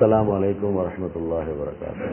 السلام عليكم ورحمة الله وبركاته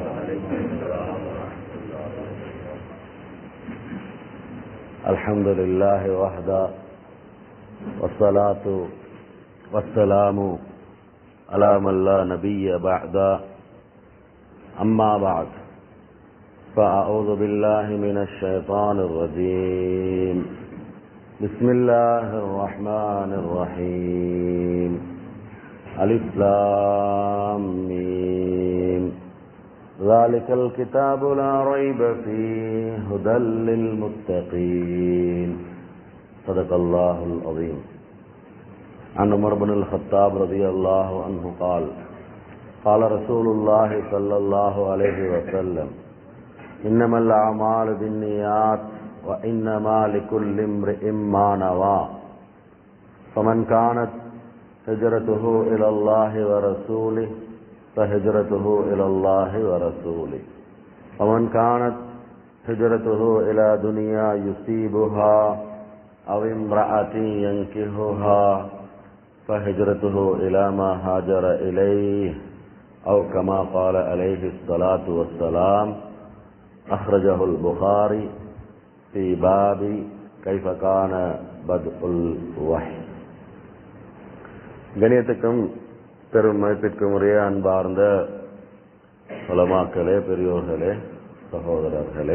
الحمد لله وحده والصلاة والسلام على من لا نبي بعد أما بعد فأعوذ بالله من الشيطان الرجيم بسم الله الرحمن الرحيم ألف لام ميم ذلك الكتاب لا ريب فيه هدى للمتقين صدق الله العظيم عن عمر بن الخطاب رضي الله عنه قال قال رسول الله صلى الله عليه وسلم إنما الأعمال بالنيات وإنما لكل امرئ ما نوى فمن كانت هجرته إلى الله ورسوله فهجرته إلى الله ورسوله ومن كانت هجرته إلى دنيا يصيبها أو امرأة ينكهها فهجرته إلى ما هاجر إليه أو كما قال عليه الصلاة والسلام أخرجه البخاري في باب كيف كان بدء الوحي கணியத்துக்கும் பெரும் மதிப்பிற்கும் உரிய அன்பார்ந்த உலமாக்களே பெரியோர்களே சகோதரர்களே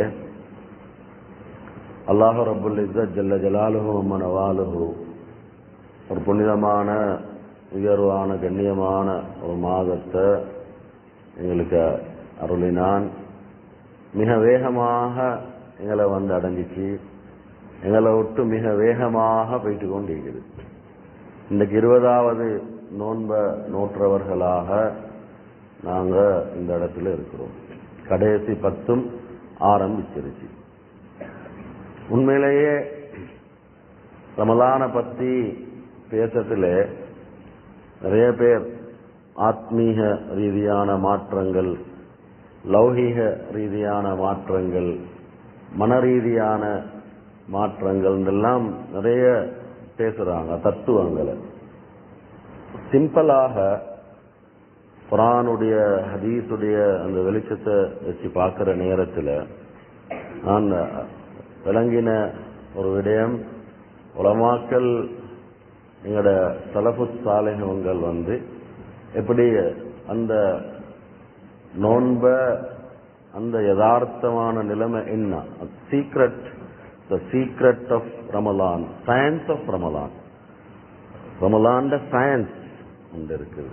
அல்லாஹு ரபுல் இஸ்ஸத் ஜல்ல ஜலாலுஹு மனவாலுஹு ஒரு புனிதமான உயர்வான கண்ணியமான ஒரு மாதத்தை எங்களுக்கு அருளினான் மிக வேகமாக எங்களை வந்து அடைஞ்சிச்சு எங்களை விட்டு மிக வேகமாக போயிட்டு கொண்டிருக்குது இன்றைக்கு இருபதாவது நோன்ப நோற்றவர்களாக நாங்கள் இந்த இடத்துல இருக்கிறோம் கடைசி பத்தும் ஆரம்பிச்சிருச்சு உண்மையிலேயே ரமலான பற்றி பேசத்தில் நிறைய பேர் ஆத்மீக ரீதியான மாற்றங்கள் லௌகீக ரீதியான மாற்றங்கள் மன ரீதியான மாற்றங்கள் எல்லாம் நிறைய பேசுறாங்க தத்துவங்களை சிம்பிளாக குரானுடைய ஹதீஸுடைய அந்த வெளிச்சத்தை வச்சு பார்க்கிற நேரத்தில் நான் விளங்கின ஒரு விடயம் உலமாக்கல் எங்களோட சலபு சாலைகள் வந்து எப்படி அந்த நோன்ப அந்த யதார்த்தமான நிலைமை என்ன secret the secret of Ramadan science of Ramadan ரமலாண்ட சயின்ஸ் ஒன்று இருக்குது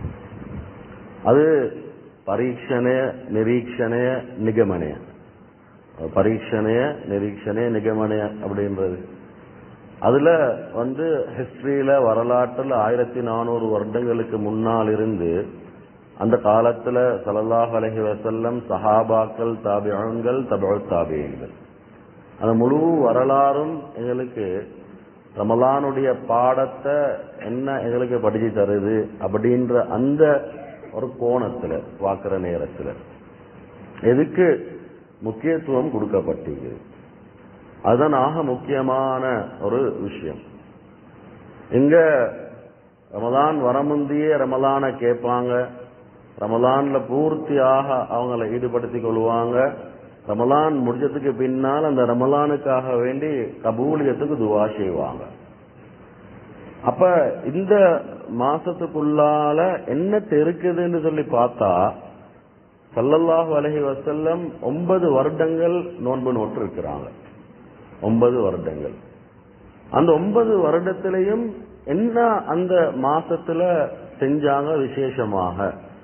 அது பரீட்சணைய நிரீட்சணைய நிகமனைய பரீட்சணைய நிரீட்சணைய நிகமனைய அப்படின்றது அதுல வந்து ஹிஸ்டரியில வரலாற்றில் ஆயிரத்தி நானூறு வருடங்களுக்கு முன்னால் இருந்து அந்த காலத்துல சலல்லாஹ் அலஹி வசல்லம் சஹாபாக்கள் தாபியன்கள் தபு தாபியன்கள் அந்த முழு வரலாறும் எங்களுக்கு ரமலானுடைய பாடத்தை என்ன எங்களுக்கு படிச்சு தருது அப்படின்ற அந்த ஒரு கோணத்துல பார்க்கிற நேரத்தில் எதுக்கு முக்கியத்துவம் கொடுக்கப்பட்டிருக்குது அதுதான் ஆக முக்கியமான ஒரு விஷயம் இங்க ரமலான் வரமுந்தியே ரமலான கேட்பாங்க ரமலான்ல பூர்த்தியாக அவங்கள ஈடுபடுத்திக் கொள்வாங்க ரமலான் முடிஞ்சதுக்கு பின்னால் அந்த ரமலானுக்காக வேண்டி கபூலியத்துக்கு துவா செய்வாங்க அப்ப இந்த மாசத்துக்குள்ளால என்ன இருக்குதுன்னு சொல்லி பார்த்தா சல்லல்லாஹு அலஹி வசல்லம் ஒன்பது வருடங்கள் நோன்பு நோட்டு இருக்கிறாங்க ஒன்பது வருடங்கள் அந்த ஒன்பது வருடத்திலையும் என்ன அந்த மாசத்துல செஞ்சாங்க விசேஷமாக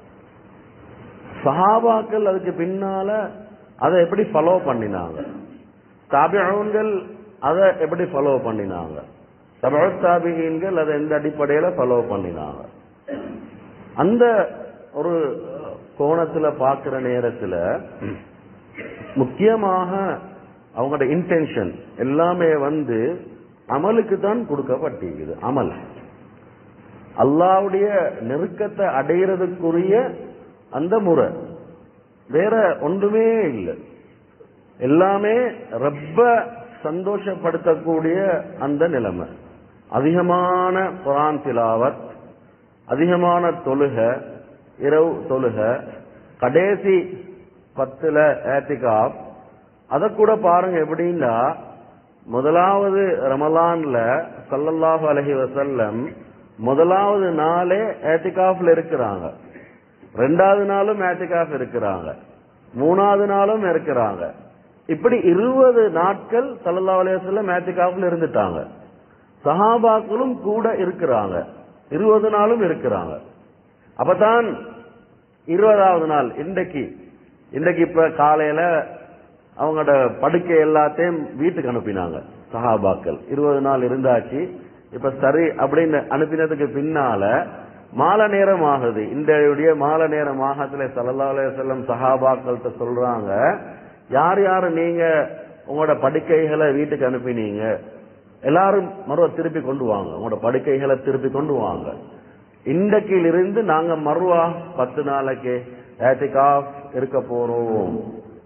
சஹாபாக்கள் அதுக்கு பின்னால அதை எப்படி ஃபாலோ பண்ணினாங்க தாபியன்கள் அதை எப்படி ஃபாலோ பண்ணினாங்க தபு தாபிகீன்கள் அதை எந்த அடிப்படையில ஃபாலோ பண்ணினாங்க அந்த ஒரு கோணத்துல பார்க்கிற நேரத்தில் முக்கியமாக அவங்களோட இன்டென்ஷன் எல்லாமே வந்து அமலுக்கு தான் கொடுக்கப்பட்டிருக்குது அமல் அல்லாவுடைய நெருக்கத்தை அடைகிறதுக்குரிய அந்த முறை வேற ஒன்றுமே இல்லை எல்லாமே ரப்ப சந்தோஷப்படுத்தக்கூடிய அந்த நிலைமை அதிகமான குரான் திலாவத் அதிகமான தொழுக இரவு தொழுக கடைசி பத்துல ஏத்திகாப் அத கூட பாருங்க எப்படின்னா முதலாவது ரமலான்ல சல்லல்லாஹு அலைஹி வஸல்லம் முதலாவது நாளே ஏத்திகாஃப்ல இருக்கிறாங்க ரெண்டாவது நாளும் ஏத்திகாஃப் இருக்கிறாங்க மூணாவது நாளும் இருக்கிறாங்க இப்படி இருபது நாட்கள் சல்லல்லாஹு அலைஹி வஸல்லம் ஏத்திகாஃப்ல இருந்துட்டாங்க சஹாபாக்களும் கூட இருக்கிறாங்க இருபது நாளும் இருக்கிறாங்க அப்பதான் இருபதாவது நாள் இன்றைக்கு இன்றைக்கு இப்ப காலையில அவங்களோட படுக்கை எல்லாத்தையும் வீட்டுக்கு அனுப்பினாங்க சஹாபாக்கள் இருபது நாள் இருந்தாச்சு இப்ப சரி அப்படின்னு அனுப்பினதுக்கு பின்னால மாலை நேரம் ஆகுது இன்றைய மாலை நேரம் ஆகத்துல சல்லா அலையம் சஹாபாக்கள்கிட்ட சொல்றாங்க யார் யாரு நீங்க உங்களோட படுக்கைகளை வீட்டுக்கு அனுப்பினீங்க எல்லாரும் மறுவ திருப்பி கொண்டு வாங்க உங்களோட படுக்கைகளை திருப்பி கொண்டு வாங்க இன்றைக்கிலிருந்து நாங்க மறுவா பத்து நாளைக்கு ஏத்திகாஃப் இருக்க போறோம்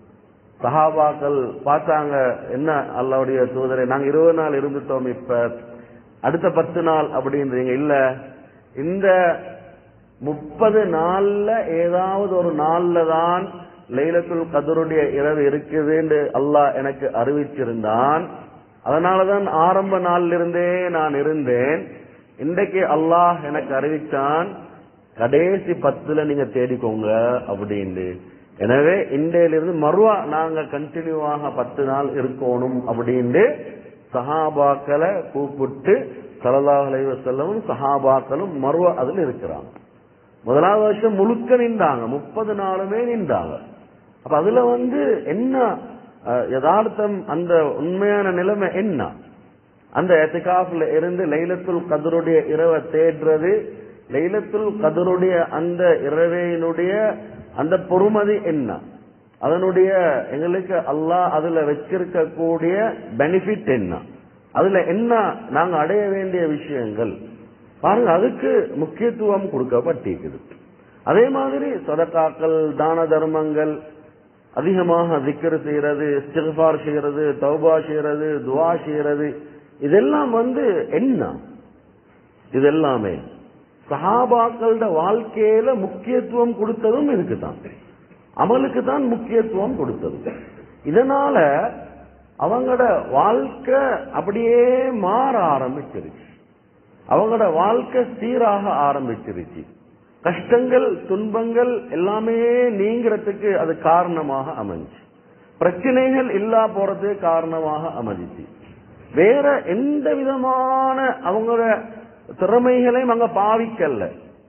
சஹாபாக்கள் பார்த்தாங்க என்ன அல்லாவுடைய தூதரை நாங்க இருபது நாள் இருந்துட்டோம் இப்ப அடுத்த பத்து நாள் அப்படின்றீங்க இல்ல இந்த முப்பது நாள்ல ஏதாவது ஒரு நாள்ல தான் லைலத்துல் கதருடைய இரவு இருக்குதுன்னு அல்லாஹ் எனக்கு அறிவிச்சிருந்தான் அதனாலதான் ஆரம்ப நாள்ல இருந்தே நான் இருந்தேன் இன்றைக்கு அல்லாஹ் எனக்கு அறிவிச்சான் கடைசி பத்துல நீங்க தேடிக்கோங்க அப்படின்னு எனவே இன்றையிலிருந்து மறுவா நாங்க கண்டினியூவாக பத்து நாள் இருக்கணும் அப்படின்னு சஹாபாக்களை கூப்பிட்டு சலல்லாஹ் அலைவசல்லமும் சஹாபாக்களும் மறுவா அதுல இருக்கிறாங்க முதலாவது வருஷம் முழுக்க நின்றாங்க முப்பது நாளுமே நின்றாங்க அப்ப அதுல வந்து என்ன யதார்த்தம் அந்த உண்மையான நிலைமை என்ன அந்த எத்திகாஃப்ல இருந்து லைலத்துல் கதருடைய இரவை தேடுறது லைலத்துல் கதருடைய அந்த இரவையினுடைய அந்த பொறுமதி என்ன அதனுடைய எங்களுக்கு அல்லாஹ் அதுல வச்சிருக்கக்கூடிய பெனிஃபிட் என்ன அதுல என்ன நாங்க அடைய வேண்டிய விஷயங்கள் பாருங்க அதுக்கு முக்கியத்துவம் கொடுக்கப்பட்டிருக்குது அதே மாதிரி சதக்காக்கள் தான தர்மங்கள் அதிகமாக திக்கர் செய்யறது இஸ்திஃபார் செய்யறது தௌபா செய்யறது துவா செய்யறது இதெல்லாம் வந்து என்ன இதெல்லாமே சஹாபாக்களோட வாழ்க்கையில முக்கியத்துவம் கொடுத்ததும் இதுக்குதான் அமலுக்கு தான் முக்கியத்துவம் கொடுத்தது இதனால அவங்களோட வாழ்க்கை அப்படியே மாற ஆரம்பிச்சிருச்சு அவங்களோட வாழ்க்கை சீராக ஆரம்பிச்சிருச்சு கஷ்டங்கள் துன்பங்கள் எல்லாமே நீங்கிறதுக்கு அது காரணமாக அமைஞ்சு பிரச்சனைகள் இல்லா போறது காரணமாக அமைஞ்சிச்சு வேற எந்த விதமான அவங்களோட திறமைகளையும் அங்க பாவிக்கல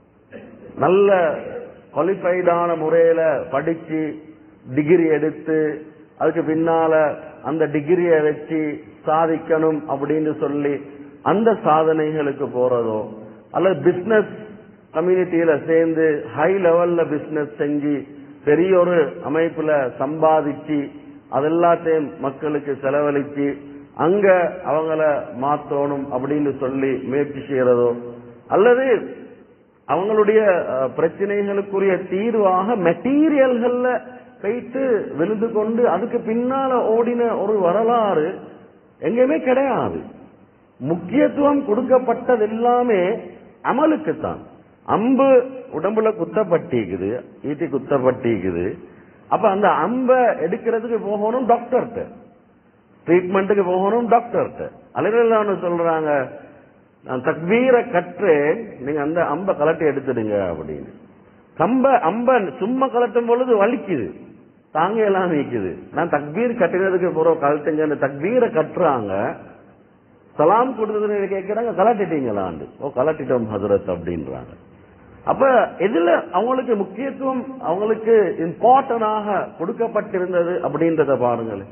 நல்ல குவாலிஃபைடான முறையில படிச்சு டிகிரி எடுத்து அதுக்கு பின்னால அந்த டிகிரியை வச்சு சாதிக்கணும் அப்படின்னு சொல்லி அந்த சாதனைகளுக்கு போறதோ அல்லது பிசினஸ் கம்யூனிட்டியில சேர்ந்து ஹை லெவல்ல பிசினஸ் செஞ்சு பெரிய ஒரு அமைப்புல சம்பாதிச்சு அதெல்லாத்தையும் மக்களுக்கு செலவழிச்சு அங்க அவங்கள மாத்தணும் அப்படின்னு சொல்லி முயற்சி செய்யறதோ அல்லது அவங்களுடைய பிரச்சனைகளுக்குரிய தீர்வாக மெட்டீரியல்கள்ல போயிட்டு விழுந்து கொண்டு அதுக்கு பின்னால ஓடின ஒரு வரலாறு எங்கேயுமே கிடையாது முக்கியத்துவம் கொடுக்கப்பட்டது எல்லாமே அமலுக்குத்தான் அம்பு உடம்புல குத்தப்பட்டிக்குது ஈட்டி குத்தப்பட்டிக்குது அப்ப அந்த அம்ப எடுக்கிறதுக்கு போகணும் டாக்டர்கிட்ட ட்ரீட்மெண்ட்டுக்கு போகணும் டாக்டர்கிட்ட அலைகள் சொல்றாங்க நான் தக்பீரை கற்றேன் நீங்க அந்த அம்ப கலட்டி எடுத்துடுங்க அப்படின்னு கம்ப அம்ப சும்மா கலட்டும் பொழுது வலிக்குது தாங்க எல்லாம் நிக்குது நான் தக்பீர் கட்டினதுக்கு போற கலட்டுங்க அந்த தக்பீரை கட்டுறாங்க சலாம் கொடுத்ததுன்னு கேட்கிறாங்க கலட்டிட்டீங்களாண்டு ஓ கலட்டிட்டோம் ஹசரத் அப்படின்றாங்க அப்ப எதுல அவங்களுக்கு முக்கியத்துவம் அவங்களுக்கு இம்பார்ட்டனாக கொடுக்கப்பட்டிருந்தது அப்படின்றத பாருங்களேன்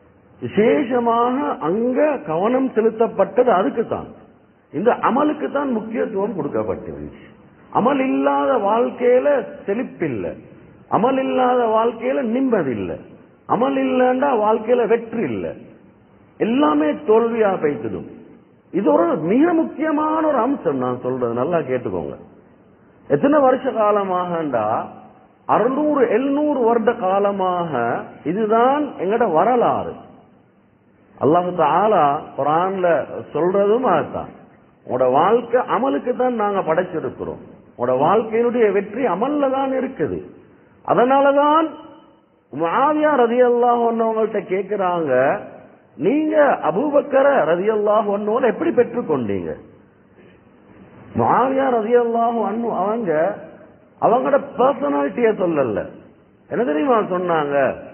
விசேஷமாக அங்க கவனம் செலுத்தப்பட்டது அதுக்கு தான் இந்த அமலுக்கு தான் முக்கியத்துவம் கொடுக்கப்பட்டிருந்துச்சு அமல் இல்லாத வாழ்க்கையில செழிப்பில்லை அமல் இல்லாத வாழ்க்கையில நிம்மதி இல்லை அமல் இல்லைண்டா வாழ்க்கையில வெற்றி இல்லை எல்லாமே தோல்வியா பேசிடும் இது ஒரு மிக முக்கியமான ஒரு அம்சம் நான் சொல்றது நல்லா கேட்டுக்கோங்க எத்தனை வருஷ காலமாகண்டா அறுநூறு எழுநூறு வருட காலமாக இதுதான் எங்கட வரலாறு அல்லாஹு தாலா குரான்ல சொல்றதும் அதுதான் உங்களோட வாழ்க்கை அமலுக்கு தான் நாங்க படைச்சிருக்கிறோம் உங்களோட வாழ்க்கையினுடைய வெற்றி அமல்ல தான் இருக்குது அதனாலதான் மாவியா ரதி அல்லாஹ் ஒன்னவங்கள்ட்ட கேட்கிறாங்க நீங்க அபூபக்கர ரதி அல்லாஹ் ஒன்னோட எப்படி பெற்றுக்கொண்டீங்க மாவியா ரதி அல்லாஹ் அவங்க அவங்களோட பர்சனாலிட்டிய சொல்லல என்ன தெரியுமா சொன்னாங்க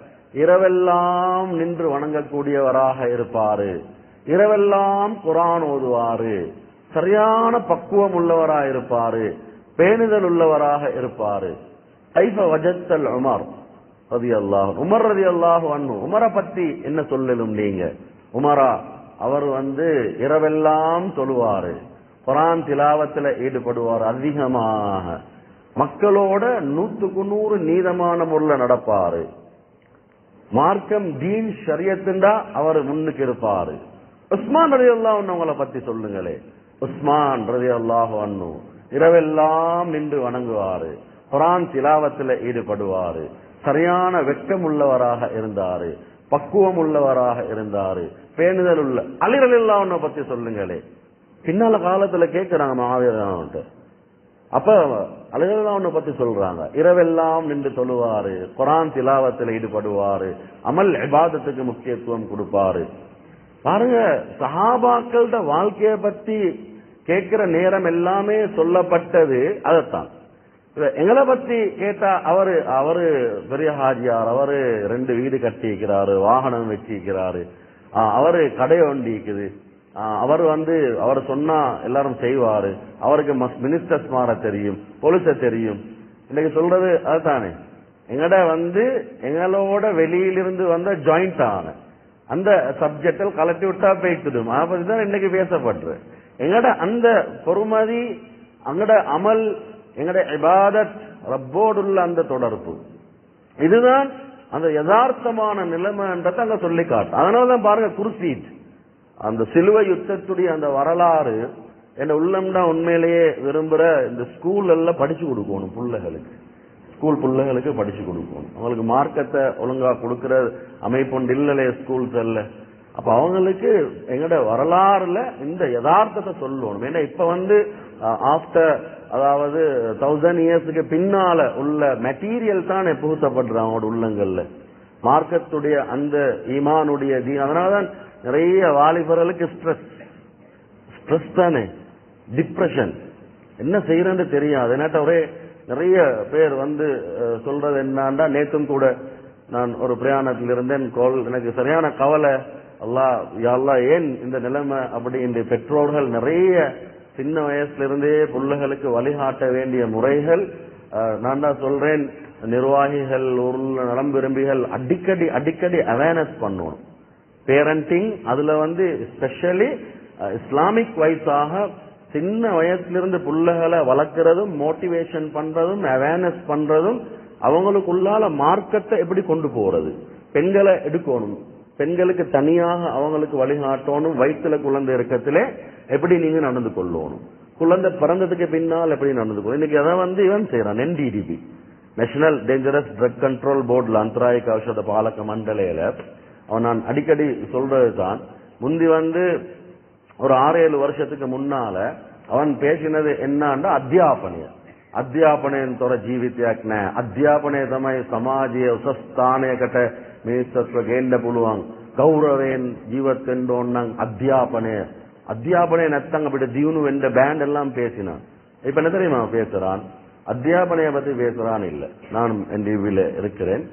இரவெல்லாம் நின்று வணங்கக்கூடியவராக இருப்பாரு இரவெல்லாம் குரான் ஓதுவாரு சரியான பக்குவம் உள்ளவராக இருப்பாரு பேணுதல் உள்ளவராக இருப்பாரு ஐஃப வஜத்தல் உமர் ரதி அல்லாஹ் உமர் ரதி அல்லாஹ் அண்ணு உமரை பத்தி என்ன சொல்லலும் நீங்க உமரா அவர் வந்து இரவெல்லாம் சொல்லுவாரு குரான் திலாவத்துல ஈடுபடுவார் அதிகமாக மக்களோட நூத்துக்கு நூறு நீதமான முறையில் நடப்பாரு மார்க்கம் தீன் ஷரியத்துண்டா அவர் முன்னுக்கு இருப்பாரு உஸ்மான் ரதி அல்லாஹ் உங்களை பத்தி சொல்லுங்களே உஸ்மான் ரதி அல்லாஹ் அண்ணு இரவெல்லாம் நின்று வணங்குவாரு குரான் திலாவத்துல ஈடுபடுவாரு சரியான வெட்கம் உள்ளவராக இருந்தாரு பக்குவம் உள்ளவராக இருந்தாரு பேணுதல் உள்ள அலிரலில்லா உன்னை பத்தி சொல்லுங்களே பின்னால காலத்துல கேட்கிறாங்க மாவீரன்ட்டு அப்ப அலிரலில்லா உன்னை பத்தி சொல்றாங்க இரவெல்லாம் நின்று தொழுவாரு குரான் திலாவத்தில் ஈடுபடுவாரு அமல் இபாதத்துக்கு முக்கியத்துவம் கொடுப்பாரு பாருங்க சஹாபாக்களோட வாழ்க்கைய பத்தி கேட்கிற நேரம் எல்லாமே சொல்லப்பட்டது அதைத்தான் எங்களை பத்தி கேட்டா அவரு அவரு பெரிய ஹாஜியார் அவரு ரெண்டு வீடு கட்டிக்கிறாரு வாகனம் வச்சிருக்கிறாரு அவரு கடை ஒண்டிக்குது அவர் வந்து அவர் சொன்னா எல்லாரும் செய்வாரு அவருக்கு மினிஸ்டர்ஸ் மாற தெரியும் போலீஸ தெரியும் இன்னைக்கு சொல்றது அதுதானே எங்கட வந்து எங்களோட வெளியிலிருந்து வந்த ஜாயிண்ட் ஆன அந்த சப்ஜெக்டில் கலட்டி விட்டா போய்த்துடும் அதை பத்தி தான் இன்னைக்கு பேசப்படுற எங்கட அந்த பொறுமதி அங்கட அமல் எங்கட இபாதத் ரப்போடுள்ள அந்த தொடர்பு இதுதான் அந்த யதார்த்தமான நிலைமைன்றதை அங்க சொல்லி காட்டும் அதனாலதான் பாருங்க குருசீட் அந்த சிலுவை யுத்தத்துடைய அந்த வரலாறு என் உள்ளம்னா உண்மையிலேயே விரும்புற இந்த ஸ்கூல் எல்லாம் படிச்சு கொடுக்கணும் பிள்ளைகளுக்கு ஸ்கூல் பிள்ளைகளுக்கு படிச்சு கொடுக்கணும் அவங்களுக்கு மார்க்கத்தை ஒழுங்கா கொடுக்கிற அமைப்பு இல்லையே ஸ்கூல்ஸ் அல்ல அப்ப அவங்களுக்கு எங்கட வரலாறுல இந்த யதார்த்தத்தை சொல்லணும் ஏன்னா இப்ப வந்து ஆஃப்டர் அதாவது தௌசண்ட் இயர்ஸுக்கு பின்னால உள்ள மெட்டீரியல் தான் புகுத்தப்படுற அவங்களோட உள்ளங்கள்ல மார்க்கத்துடைய அந்த ஈமானுடைய தீ அதனாலதான் நிறைய வாலிபர்களுக்கு ஸ்ட்ரெஸ் ஸ்ட்ரெஸ் தானே டிப்ரெஷன் என்ன செய்யறன்னு தெரியாது என்னட்ட ஒரே நிறைய பேர் வந்து சொல்றது என்னான்டா நேத்தும் கூட நான் ஒரு பிரயாணத்தில் இருந்தேன் கோல் எனக்கு சரியான கவலை அல்லா யாழ்லா ஏன் இந்த நிலைமை அப்படி இந்த பெற்றோர்கள் நிறைய சின்ன வயசுல இருந்தே பிள்ளைகளுக்கு வழிகாட்ட வேண்டிய முறைகள் நான் தான் சொல்றேன் நிர்வாகிகள் ஊர்ல நலம் விரும்பிகள் அடிக்கடி அடிக்கடி அவேர்னஸ் பண்ணணும் பேரண்டிங் அதுல வந்து ஸ்பெஷலி இஸ்லாமிக் வைஸாக சின்ன வயசுல இருந்து பிள்ளைகளை வளர்க்கறதும் மோட்டிவேஷன் பண்றதும் அவேர்னஸ் பண்றதும் அவங்களுக்குள்ளால மார்க்கத்தை எப்படி கொண்டு போறது பெண்களை எடுக்கணும் பெண்களுக்கு தனியாக அவங்களுக்கு வழிகாட்டணும் வயிற்றுல குழந்தை இருக்கத்துல எப்படி நீங்க நடந்து கொள்ளணும் குழந்தை பிறந்ததுக்கு பின்னால் எப்படி நடந்து கொள்ளும் இன்னைக்கு அதை வந்து இவன் செய்யறான் NDDB national dangerous drug control போர்டுல அந்தராயிக ஔஷத பாலக மண்டலையில அவன் நான் அடிக்கடி சொல்றது தான் முந்தி வந்து ஒரு ஆறு ஏழு வருஷத்துக்கு முன்னால அவன் பேசினது என்னன்னா அத்தியாபனைய ಅಧ್ಯಾಪನೆಯಂತರ ಜೀವಿತ್ಯಾಕ್ನ ಅಧ್ಯಾಪನೆ ತಮೈ ಸಮಾಜಿಯ ಉಸಸ್ಥಾನಯකට මිනිස්සත්ව ගේන්න පුළුවන් ගෞරවයෙන් ජීවත් වෙන්න ඕන නම් අධ්‍යාපනය අධ්‍යාපනය නැත්තම් අපිට දියුණු වෙන්න බෑන්ඩ් எல்லாம் பேசினான் இப்ப என்ன தெரியுமா பேசுறான் அத்தியாபனைய பத்தி பேசுறான் இல்ல நானும் என் டிவியில இருக்கிறேன்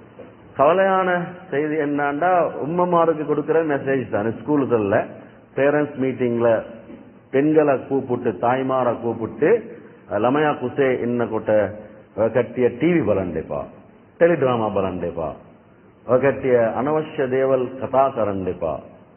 கவலையான செய்தி என்னன்னா உம்மமாருக்கு கொடுக்கிற மெசேஜ் தான் ஸ்கூல்கள்ல பேரண்ட்ஸ் மீட்டிங்ல பெண்களை கூப்பிட்டு தாய்மாரை கூப்பிட்டு ළමයා කුසේ ඉන්නකොට ඔය කට්ටිය ටීවී බලන්න එපා. ටෙලිඩ්‍රාමා බලන්න එපා. ඔය කට්ටිය අනවශ්‍ය දේවල් කතා කරන්න එපා.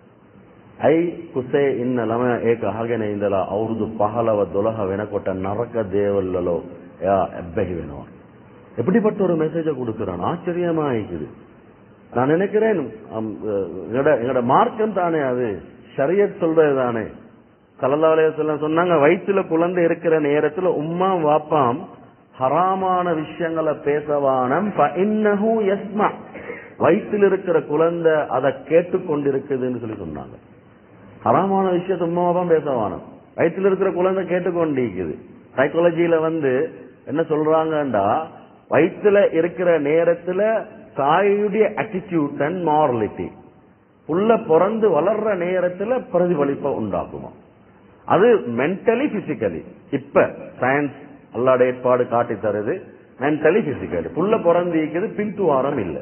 ඇයි කුසේ ඉන්න ළමයා ඒක අහගෙන ඉඳලා අවුරුදු 15 12 වෙනකොට නරක දේවල් වල එයා ඇබ්බැහි වෙනවා. எப்படிப்பட்ட ஒரு மெசேஜை கொடுக்கிறான் ஆச்சரியமா இருக்குது நான் நினைக்கிறேன் எங்கட எங்கட மார்க்கம் தானே அது ஷரியத் சொல்றது தானே சல்லல்லாஹு சொன்னாங்க வயிற்றுல குழந்தை இருக்கிற நேரத்துல உம்மா வாப்பாம் ஹராமான விஷயங்களை பேசவானம் யஸ்மா வயிற்றில் இருக்கிற குழந்தை அதை கேட்டுக்கொண்டிருக்குதுன்னு சொல்லி சொன்னாங்க ஹராமான விஷயத்த உம்மா வாப்பாம் பேசவானம் வயிற்றில் இருக்கிற குழந்தை கேட்டுக்கொண்டிருக்குது சைக்காலஜியில வந்து என்ன சொல்றாங்கண்டா வயிற்றுல இருக்கிற நேரத்துல தாயுடைய attitude அண்ட் மாரலிட்டி புள்ள பிறந்து வளர்ற நேரத்துல பிரதிபலிப்பை உண்டாக்குமா அது மென்டலி பிசிக்கலி இப்ப சயின்ஸ் அல்லாட ஏற்பாடு காட்டி தருது மென்டலி பிசிக்கலி புள்ள பிறந்திக்குது பின்துவாரம் இல்ல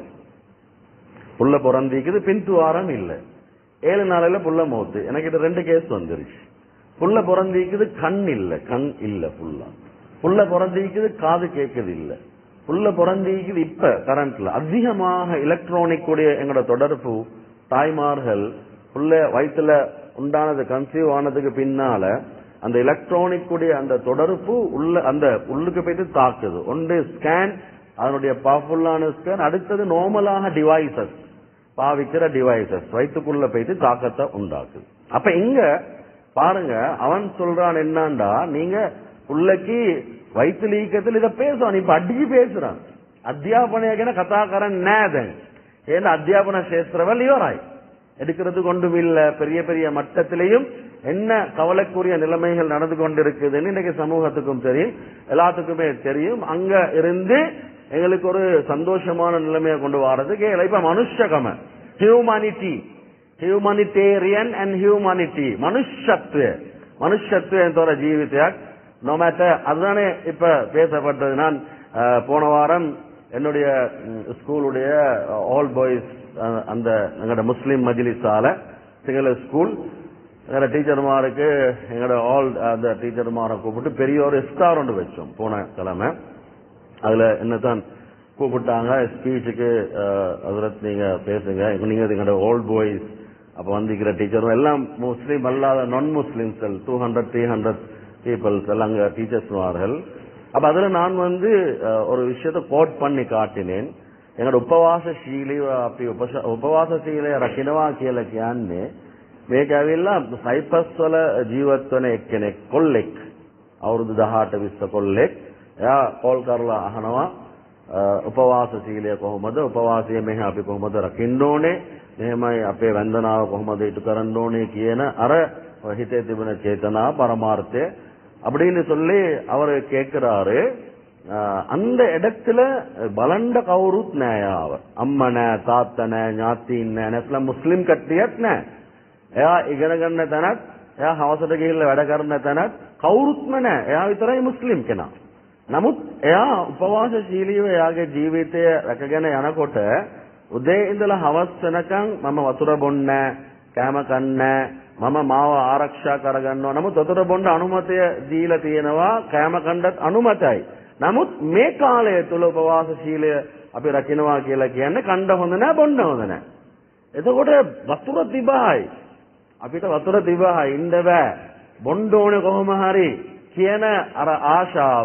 புள்ள பிறந்திக்குது பின்துவாரம் இல்ல ஏழு நாளையில புள்ள மௌத்து எனக்கு இது ரெண்டு கேஸ் வந்துருச்சு புள்ள பிறந்திக்குது கண் இல்ல கண் இல்ல புல்லா புள்ள பிறந்திக்குது காது கேட்குது இல்ல புள்ள பிறந்திக்குது இப்ப கரண்ட்ல அதிகமாக எலக்ட்ரானிக் உடைய எங்களோட தொடர்பு தாய்மார்கள் புள்ள வயிற்றுல உண்டானது கன்சீவ் ஆனதுக்கு பின்னால அந்த எலக்ட்ரானிக் உடைய அந்த தொடர்பு உள்ள அந்த உள்ளுக்கு போயிட்டு தாக்குது ஒன்று ஸ்கேன் அதனுடைய பவர்ஃபுல்லான ஸ்கேன் அடுத்தது நார்மலாக டிவைசஸ் பாவிக்கிற டிவைசஸ் வயிற்றுக்குள்ள போயிட்டு தாக்கத்தை உண்டாக்குது அப்ப இங்க பாருங்க அவன் சொல்றான் என்னண்டா நீங்க புள்ளைக்கு வயிற்று லீக்கத்தில் இதை பேசுவான் இப்ப அடிச்சு பேசுறான் அத்தியாபனையான கதாகாரன் நேதன் ஏன்னா அத்தியாபன சேஸ்திரவல் இவராய் எடுக்கிறது கொண்டும் இல்ல பெரிய பெரிய மட்டத்திலையும் என்ன கவலைக்குரிய நிலைமைகள் நடந்து கொண்டிருக்குதுன்னு இன்னைக்கு சமூகத்துக்கும் தெரியும் எல்லாத்துக்குமே தெரியும் அங்க இருந்து எங்களுக்கு ஒரு சந்தோஷமான நிலைமையை கொண்டு வர்றதுக்கு இப்ப மனுஷகம ஹியூமானிட்டி ஹியூமனிಟೇರಿಯನ್ ಅಂಡ್ ஹியூமானிட்டி மனுஷத்துவ மனுஷத்துவ என்ற ஜீவிதයක් நோமேட்ட அதுதானே இப்ப பேசப்பட்டது நான் அஹ், போன வாரம் என்னுடைய ம், ஸ்கூலுடைய ஆல் பாய்ஸ் அந்த எங்களோட முஸ்லிம் மஜ்லிஸால சிங்கள ஸ்கூல் எங்களோட டீச்சர்மாருக்கு எங்களோட ஆல் அந்த டீச்சர்மாரை கூப்பிட்டு பெரிய ஒரு இஃப்தார் ஒன்று வச்சோம் போன கிழமை அதுல என்னதான் கூப்பிட்டாங்க ஸ்பீச்சுக்கு அதில் நீங்க பேசுங்க நீங்க எங்களோட ஓல்ட் பாய்ஸ் அப்ப வந்திருக்கிற டீச்சரும் எல்லாம் முஸ்லீம் அல்லாத நான் Muslims two hundred three hundred peoples எல்லாம் அங்க டீச்சர்ஸ்வார்கள் அப்ப அதுல நான் வந்து அஹ், ஒரு விஷயத்தை கோட் பண்ணி காட்டினேன் එකට උපවාස ශීලීව අපි උපස- උපවාස ශීලය රකින්නවා කියලා කියන්නේ මේක ඇවිල්ලා සයිපස් වල ජීවත් වෙන එක්කෙනෙක් කොල්ලෙක් අවුරුදු 18 20 කොල්ලෙක් එයා කෝල් කරලා අහනවා අ, උපවාස සීලය කොහොමද උපවාසය මෙහි අපි කොහොමද රකින්න ඕනේ මෙහෙමයි අපේ වන්දනාව කොහොමද ඉටු කරන්න ඕනේ කියන අර හිතේ තිබෙන චේතනා පරමාර්ථය அப்படின்னு சொல்லி அவர் கேட்கிறாரு அஹ், அந்த இடத்துல பலண்ட கவுருத் නෑයාව අම්ම නෑ තාත්ත නෑ ඥාතීන් නෑ නැත්නම් මුස්ලිම් කට්ටියක් නෑ එයා ඉගෙන ගන්න තැනත් එයා හවසට ගිහිල්ලා වැඩ කරන තැනත් කවුරුත්ම නෑ එයා විතරයි මුස්ලිම් කෙනා නමුත් එයා උපවාසශීලීව එයාගේ ජීවිතය රැකගෙන යනකොට උදේ ඉඳලා හවස් වෙනකන් මම වතුර බොන්නේ කෑම කන්නේ මම මාව ආරක්ෂා කරගන්නවා නමුත් වතුර බොන්න අනුමතය දීලා තියෙනවා කෑම කන්නත් අනුමතයි නමුත් මේ කාලය තුල උපවාසශීලය අපි රකින්නවා කියලා කියන්නේ කණ්ඩ හොඳ නැහැ බොන්න හොඳ නැහැ එතකොට වතුර තිබහයි අපිට වතුර තිබහයි ඉන්න බෑ බොන්න ඕනේ කොහොම හරි කියන අර ආශාව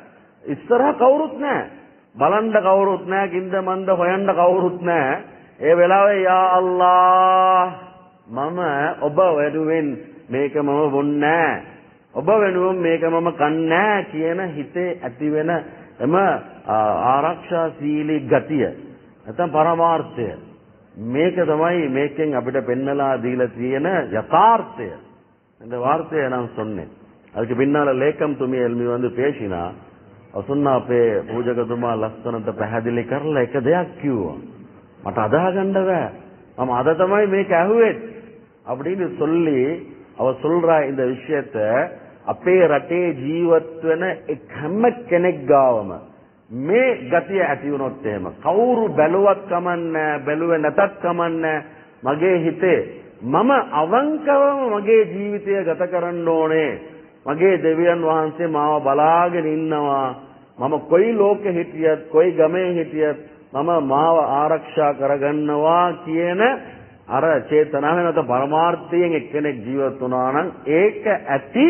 ඉස්සරහ කවුරුත් නැහැ බලන්න කවුරුත් නැහැ කින්ද මන්ද හොයන්න කවුරුත් නැහැ ඒ වෙලාවේ යා අල්ලා මම ඔබ වෙනුවෙන් මේක මම බොන්නේ ඔබ වෙනුවෙන් මේක මම කන්නේ කියන හිතේ ඇති වෙන එම ආ- ආරක්ෂාශීලී ගතිය නැත්නම් පරමාර්ථය මේක තමයි මේකෙන් අපිට පෙන්නලා දීලා තියෙන යථාර්ථය இந்த வார்த்தையை நான் சொன்னேன் அதுக்கு பின்னால லேக்கம் துமி எல்மி வந்து பேசினா அவர் சொன்னா அப்பே பூஜகතුමා ලස්සනට පැහැදිලි කරලා එක දෙයක් කිව්වා. මට අදාහ ගන්න බෑ. මම අද තමයි මේක ඇහුවෙත්. அப்படின்னு சொல்லி அவ சொல்றா இந்த விஷயத்த අපේ රටේ ජීවත් වෙන එක් හැම කෙනෙක් ගාවම මේ ගතිය ඇති වුණොත් එහෙම කවුරු බැලුවත් කමන්නේ බැලුවේ නැතත් කමන්නේ මගේ හිතේ මම අවංකවම මගේ ජීවිතය ගත කරන්න ඕනේ මගේ දෙවියන් වහන්සේ මාව බලාගෙන ඉන්නවා මම කොයි ලෝකෙ හිටියත් කොයි ගමේ හිටියත් මම මාව ආරක්ෂා කරගන්නවා කියන අර චේතනාව නැත පරමාර්ථයෙන් එක්කෙනෙක් ජීවත් වුණා නම් ඒක ඇති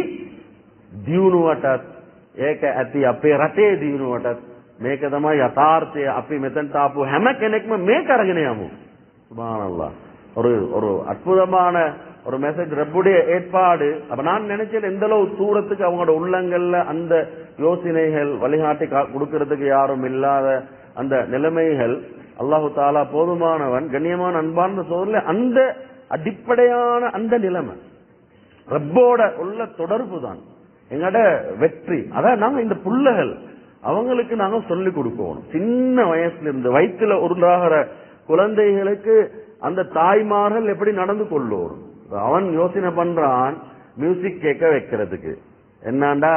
දියුණුවටත් ඒක ඇති අපේ රටේ දියුණුවටත් මේක තමයි යථාර්ථය අපි මෙතනට ආපු හැම කෙනෙක්ම මේක අරගෙන යමු சுபானல்லாஹ் ஒரு ஒரு அற்புதமான ஒரு மெசேஜ் ரப்புடைய ஏற்பாடு அப்ப நான் நினைச்சேன் எந்த அளவு தூரத்துக்கு அவங்களோட உள்ளங்கள்ல அந்த யோசனைகள் வழிகாட்டி கா- கொடுக்கறதுக்கு யாரும் இல்லாத அந்த நிலைமைகள் அல்லாஹு தாலா போதுமானவன் கண்ணியமான அன்பான சோதரில் அந்த அடிப்படையான அந்த நிலைமை ரப்போட உள்ள தொடர்பு தான் எங்கட வெற்றி அதான் நாங்க இந்த புள்ளைகள் அவங்களுக்கு நாங்க சொல்லி கொடுக்கணும் சின்ன வயசுல இருந்து வயிற்றுல உருண்டாகிற குழந்தைகளுக்கு அந்த தாய்மார்கள் எப்படி நடந்து கொள்ளுவோம் அவன் யோசனை பண்றான் மியூசிக் கேட்க வைக்கிறதுக்கு එන්නන්ඩා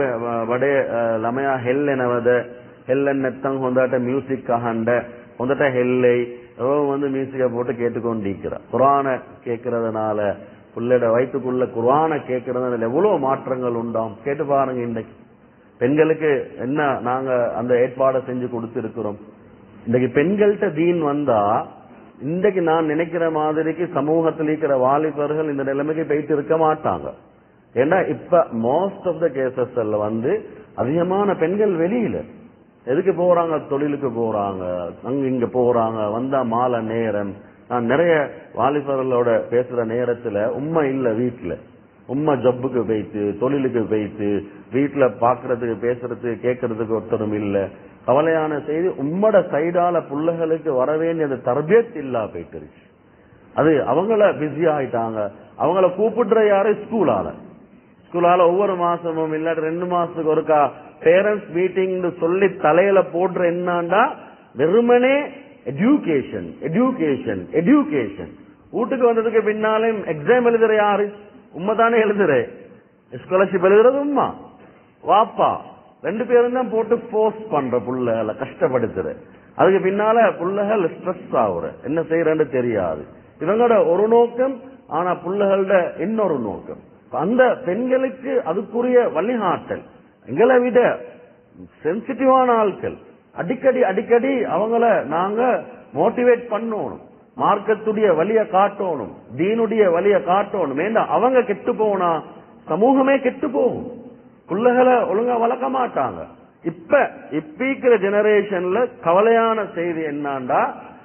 වඩේ ළමයා හෙල්ලෙනවද හෙල්ලෙන් නැත්තම් හොඳට மியூசிக் අහන්න හොඳට හෙල්ලෙයි அவன் வந்து மியூசிக்கை போட்டு கேட்டுக்கொண்டிருக்கிறான் குரான கேட்கறதுனால புள்ளட வயிற்றுக்குள்ள குரான கேட்கறதுனால எவ்வளவு மாற்றங்கள் உண்டாம் கேட்டு பாருங்க இன்னைக்கு பெண்களுக்கு என்ன நாங்க அந்த ஏற்பாடை செஞ்சு கொடுத்திருக்கிறோம் இன்னைக்கு பெண்கள்கிட்ட தீன் வந்தா இன்றைக்கு நான் நினைக்கிற மாதிரிக்கு சமூகத்தில் இருக்கிற வாலிபர்கள் இந்த நிலைமைக்கு போயிட்டு இருக்க மாட்டாங்க ஏன்னா இப்ப மோஸ்ட் ஆஃப் த கேசஸ்ல வந்து அதிகமான பெண்கள் வெளியில எதுக்கு போறாங்க தொழிலுக்கு போறாங்க அங்க இங்க போறாங்க வந்தா மாலை நேரம் நான் நிறைய வாலிபர்களோட பேசுற நேரத்துல உண்மை இல்ல வீட்டுல உம்மா ஜப்புக்கு போயிட்டு தொழிலுக்கு போயிட்டு வீட்டுல பாக்குறதுக்கு பேசுறதுக்கு கேட்கறதுக்கு ஒருத்தரும் இல்ல கவலையான செய்தி உம்மட சைடால புள்ளைகளுக்கு வர வேண்டிய அந்த தர்பியத் இல்லா போயிட்டு அது அவங்கள பிஸி ஆயிட்டாங்க அவங்கள கூப்பிடுற யாரு ஸ்கூலால ஸ்கூலால ஒவ்வொரு மாசமும் இல்லாட்டி ரெண்டு மாசத்துக்கு ஒருக்கா பேரண்ட்ஸ் மீட்டிங் சொல்லி தலையில போடுற என்னண்டா வெறுமனே எஜுகேஷன் எஜுகேஷன் எஜுகேஷன் வீட்டுக்கு வந்ததுக்கு பின்னாலே எக்ஸாம் எழுதுற யாரு உண்மை தானே எழுதுற ஸ்காலர்ஷிப் எழுதுறது உம்மா வாப்பா ரெண்டு பேரும் தான் போட்டு போர்ஸ் பண்ற புள்ளைகளை கஷ்டப்படுத்துற அதுக்கு பின்னால புள்ளைகள் ஸ்ட்ரெஸ் ஆகுற என்ன செய்யறன்னு தெரியாது இவங்களோட ஒரு நோக்கம் ஆனா புள்ளைகளோட இன்னொரு நோக்கம் அந்த பெண்களுக்கு அதுக்குரிய வழிகாட்டல் எங்களை விட சென்சிட்டிவான ஆட்கள் அடிக்கடி அடிக்கடி அவங்கள நாங்க மோட்டிவேட் பண்ணணும் மார்க்கத்துடைய வழிய காட்டணும் தீனுடைய வழிய காட்டணும் ஏண்டா அவங்க கெட்டு போனா சமூகமே கெட்டு போகும் பிள்ளைகளை ஒழுங்கா வளர்க்க மாட்டாங்க இப்ப இப்ப ஜெனரேஷன்ல கவலையான செய்தி என்னாண்டா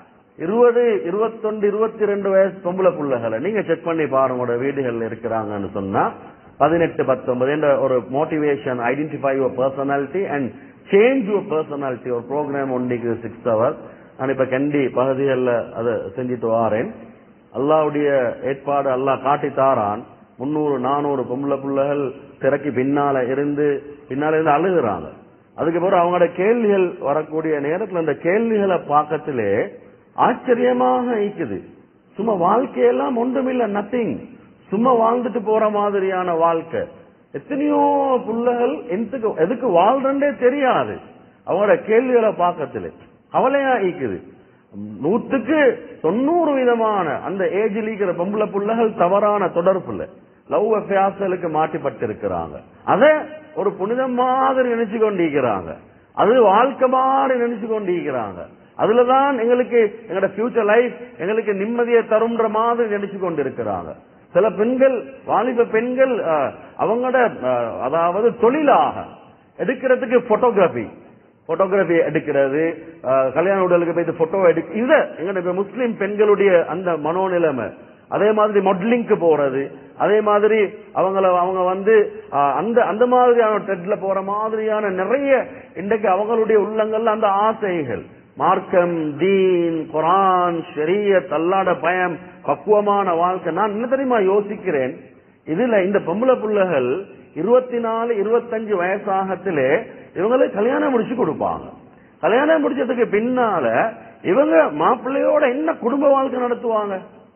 இருபது இருபத்தொண்டு இருபத்தி ரெண்டு வயசு பொம்பளை பிள்ளைகளை நீங்க செக் பண்ணி பாருங்க வீடுகள்ல இருக்கிறாங்கன்னு சொன்னா பதினெட்டு பத்தொன்பது என்ற ஒரு motivation identify your personality and change your personality ஒரு ப்ரோக்ராம் ஒன்றைக்கு சிக்ஸ் ஹவர் நான் இப்ப கண்டி பகுதிகளில் அதை செஞ்சுட்டு வாரேன் அல்லாவுடைய ஏற்பாடு அல்லாஹ் காட்டி தாரான் முன்னூறு நானூறு பொம்பளை பிள்ளைகள் திறக்கி பின்னால இருந்து பின்னால இருந்து அழுகுறாங்க அதுக்கு பிறகு அவங்களோட கேள்விகள் வரக்கூடிய நேரத்தில் அந்த கேள்விகளை பார்க்கத்திலே ஆச்சரியமாக இருக்குது சும்மா வாழ்க்கையெல்லாம் ஒன்றுமில்ல நத்திங் சும்மா வாழ்ந்துட்டு போற மாதிரியான வாழ்க்கை எத்தனையோ புள்ளைகள் எதுக்கு எதுக்கு வாழ்றே தெரியாது அவங்களோட கேள்விகளை பார்க்கத்துல கவலையா இருக்குது நூற்றுக்கு தொண்ணூறு விதமான அந்த ஏஜில் இருக்கிற பொம்பளை புள்ளைகள் தவறான தொடர்புல லவ் அஃபேர்ஸலுக்கு மாட்டிப்பட்டிருக்கிறாங்க அத ஒரு புனிதம் மாதிரி நினைச்சு கொண்டிருக்கிறாங்க அது வாழ்க்கை மாதிரி நினைச்சு கொண்டிருக்கிறாங்க அதுலதான் எங்களுக்கு எங்களோட ஃபியூச்சர் லைஃப் எங்களுக்கு நிம்மதியை தரும்ன்ற மாதிரி நினைச்சு கொண்டிருக்கிறாங்க சில பெண்கள் வாலிப பெண்கள் அவங்களோட அதாவது தொழிலாக எடுக்கிறதுக்கு போட்டோகிராபி போட்டோகிராபி எடுக்கிறது கல்யாண உடலுக்கு போய் போட்டோ எடுக்க இத எங்க முஸ்லிம் பெண்களுடைய அந்த மனோநிலைமை அதே மாதிரி மாடலிங்க்கு போறது அதே மாதிரி அவங்கள அவங்க வந்து அந்த அந்த மாதிரியான ட்ரெட்ல போற மாதிரியான நிறைய இன்றைக்கு அவங்களுடைய உள்ளங்கள்ல அந்த ஆசைகள் மார்க்கம் தீன் குரான் ஷரியத் அல்லாட பயம் பக்குவமான வாழ்க்கை நான் என்ன தெரியுமா யோசிக்கிறேன் இதுல இந்த பொம்பளை புள்ளைகள் இருபத்தி நாலு இருபத்தஞ்சு வயசாகத்திலே இவங்களுக்கு கல்யாணம் முடிச்சு கொடுப்பாங்க கல்யாணம் முடிச்சதுக்கு பின்னால இவங்க மாப்பிள்ளையோட என்ன குடும்ப வாழ்க்கை நடத்துவாங்க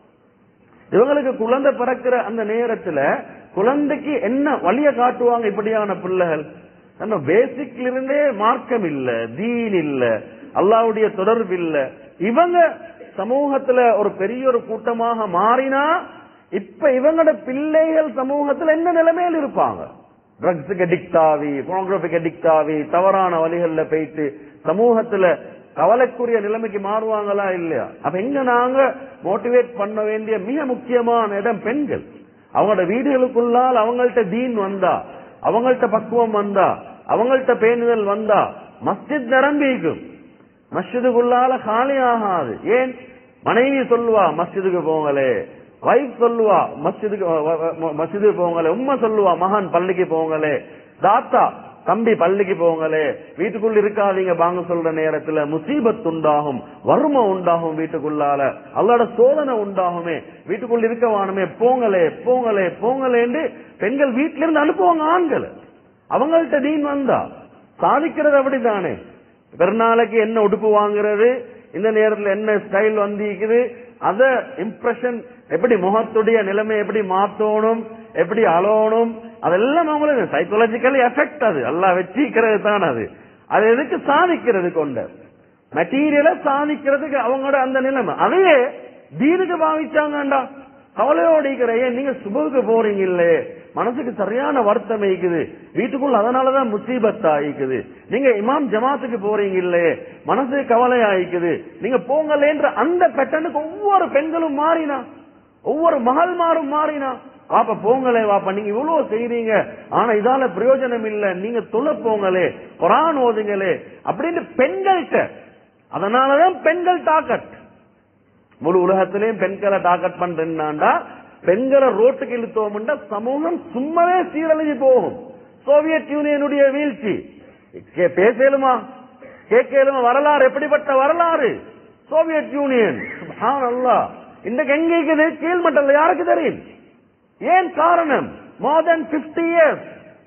இவங்களுக்கு குழந்தை பிறக்கிற அந்த நேரத்துல குழந்தைக்கு என்ன வழிய காட்டுவாங்க இப்படியான பிள்ளைகள் நம்ம பேசிக்ல இருந்தே மார்க்கம் இல்ல தீன் இல்ல அல்லாவுடைய தொடர்பு இல்ல இவங்க சமூகத்துல ஒரு பெரிய ஒரு கூட்டமாக மாறினா இப்ப இவங்களோட பிள்ளைகள் சமூகத்துல என்ன நிலைமையில் இருப்பாங்க ட்ரக்ஸுக்கு அடிக்ட் ஆகி போனோகிராபிக் அடிக்ட் ஆகி தவறான வழிகள்ல போயிட்டு சமூகத்துல கவலைக்குரிய நிலைமைக்கு மாறுவாங்களா இல்லையா அப்ப எங்க நாங்க மோட்டிவேட் பண்ண வேண்டிய மிக முக்கியமான இடம் பெண்கள் அவங்களோட வீடுகளுக்குள்ளால் அவங்கள்ட்ட தீன் வந்தா அவங்கள்ட்ட பக்குவம் வந்தா அவங்கள்ட்ட பேணுதல் வந்தா மஸ்ஜித் நிரம்பிக்கும் மஸ்ஜிதுக்குள்ளால காலி ஆகாது ஏன் மனைவி சொல்லுவா மஸ்ஜிதுக்கு போங்களே வைஃப் சொல்லுவா மஸ்ஜிதுக்கு மஸ்ஜிதுக்கு போங்களே உம்மா சொல்லுவா மகான் பள்ளிக்கு போங்களே தாத்தா தம்பி பள்ளிக்கு போங்களே வீட்டுக்குள்ள இருக்காதீங்க பாங்க சொல்ற நேரத்துல முசீபத் உண்டாகும் வறுமை உண்டாகும் வீட்டுக்குள்ளால அவளோட சோதனை உண்டாகுமே வீட்டுக்குள்ள இருக்க வானுமே போங்களே போங்களே போங்களேன்னு பெண்கள் வீட்டுல இருந்து அனுப்புவாங்க ஆண்களை அவங்கள்ட்ட தீன் வந்தா சாதிக்கிறது அப்படித்தானே பெருநாளைக்கு என்ன உடுப்பு வாங்குறது இந்த நேரத்துல என்ன ஸ்டைல் வந்திருக்குது அத இம்ப்ரெஷன் எப்படி முகத்துடைய நிலைமை எப்படி மாத்தணும் எப்படி அலோணும் அதெல்லாம் அவங்களுக்கு சைக்கலாஜிக்கலி எஃபெக்ட் அது எல்லாம் வச்சிக்கிறது தான் அது அது எதுக்கு சாதிக்கிறது கொண்ட மெட்டீரியலை சாதிக்கிறதுக்கு அவங்களோட அந்த நிலைமை அதையே தீனுக்கு பாவிச்சாங்கண்டா கவலையோட இருக்கிற ஏன் நீங்க சுபுக்கு போறீங்க இல்லையே மனசுக்கு சரியான வருத்தம் இருக்குது வீட்டுக்குள்ள அதனாலதான் முசீபத் ஆயிக்குது நீங்க இமாம் ஜமாத்துக்கு போறீங்க இல்லையே மனசு கவலை ஆயிக்குது நீங்க போங்கலேன்ற அந்த பேட்டர்னுக்கு ஒவ்வொரு பெண்களும் மாறினா ஒவ்வொரு மகள்மாரும் மாறினா வாப்ப போங்களே வாப்பா நீங்க இவ்வளவு செய்றீங்க ஆனா இதால பிரயோஜனம் இல்ல நீங்க தொலை போங்களே குரான் ஓதுங்களே அப்படின்னு பெண்கள்கிட்ட அதனாலதான் பெண்கள் டாக்கட் முழு உலகத்திலேயும் பெண்களை டாக்கட் பண்றேன்னாண்டா பெண்களை ரோட்டுக்கு இழுத்தோம்னா சமூகம் சும்மாவே சீரழிஞ்சு போகும் சோவியத் யூனியனுடைய வீழ்ச்சி கே- பேசலுமா கேட்கலுமா வரலாறு எப்படிப்பட்ட வரலாறு சோவியத் யூனியன் சுப்ஹானல்லாஹ் இன்றைக்கு எங்க இருக்குது கீழ்மட்டத்தில் யாருக்கு தெரியும் ஏன் காரணம் மோர் தென் 50 இயர்ஸ்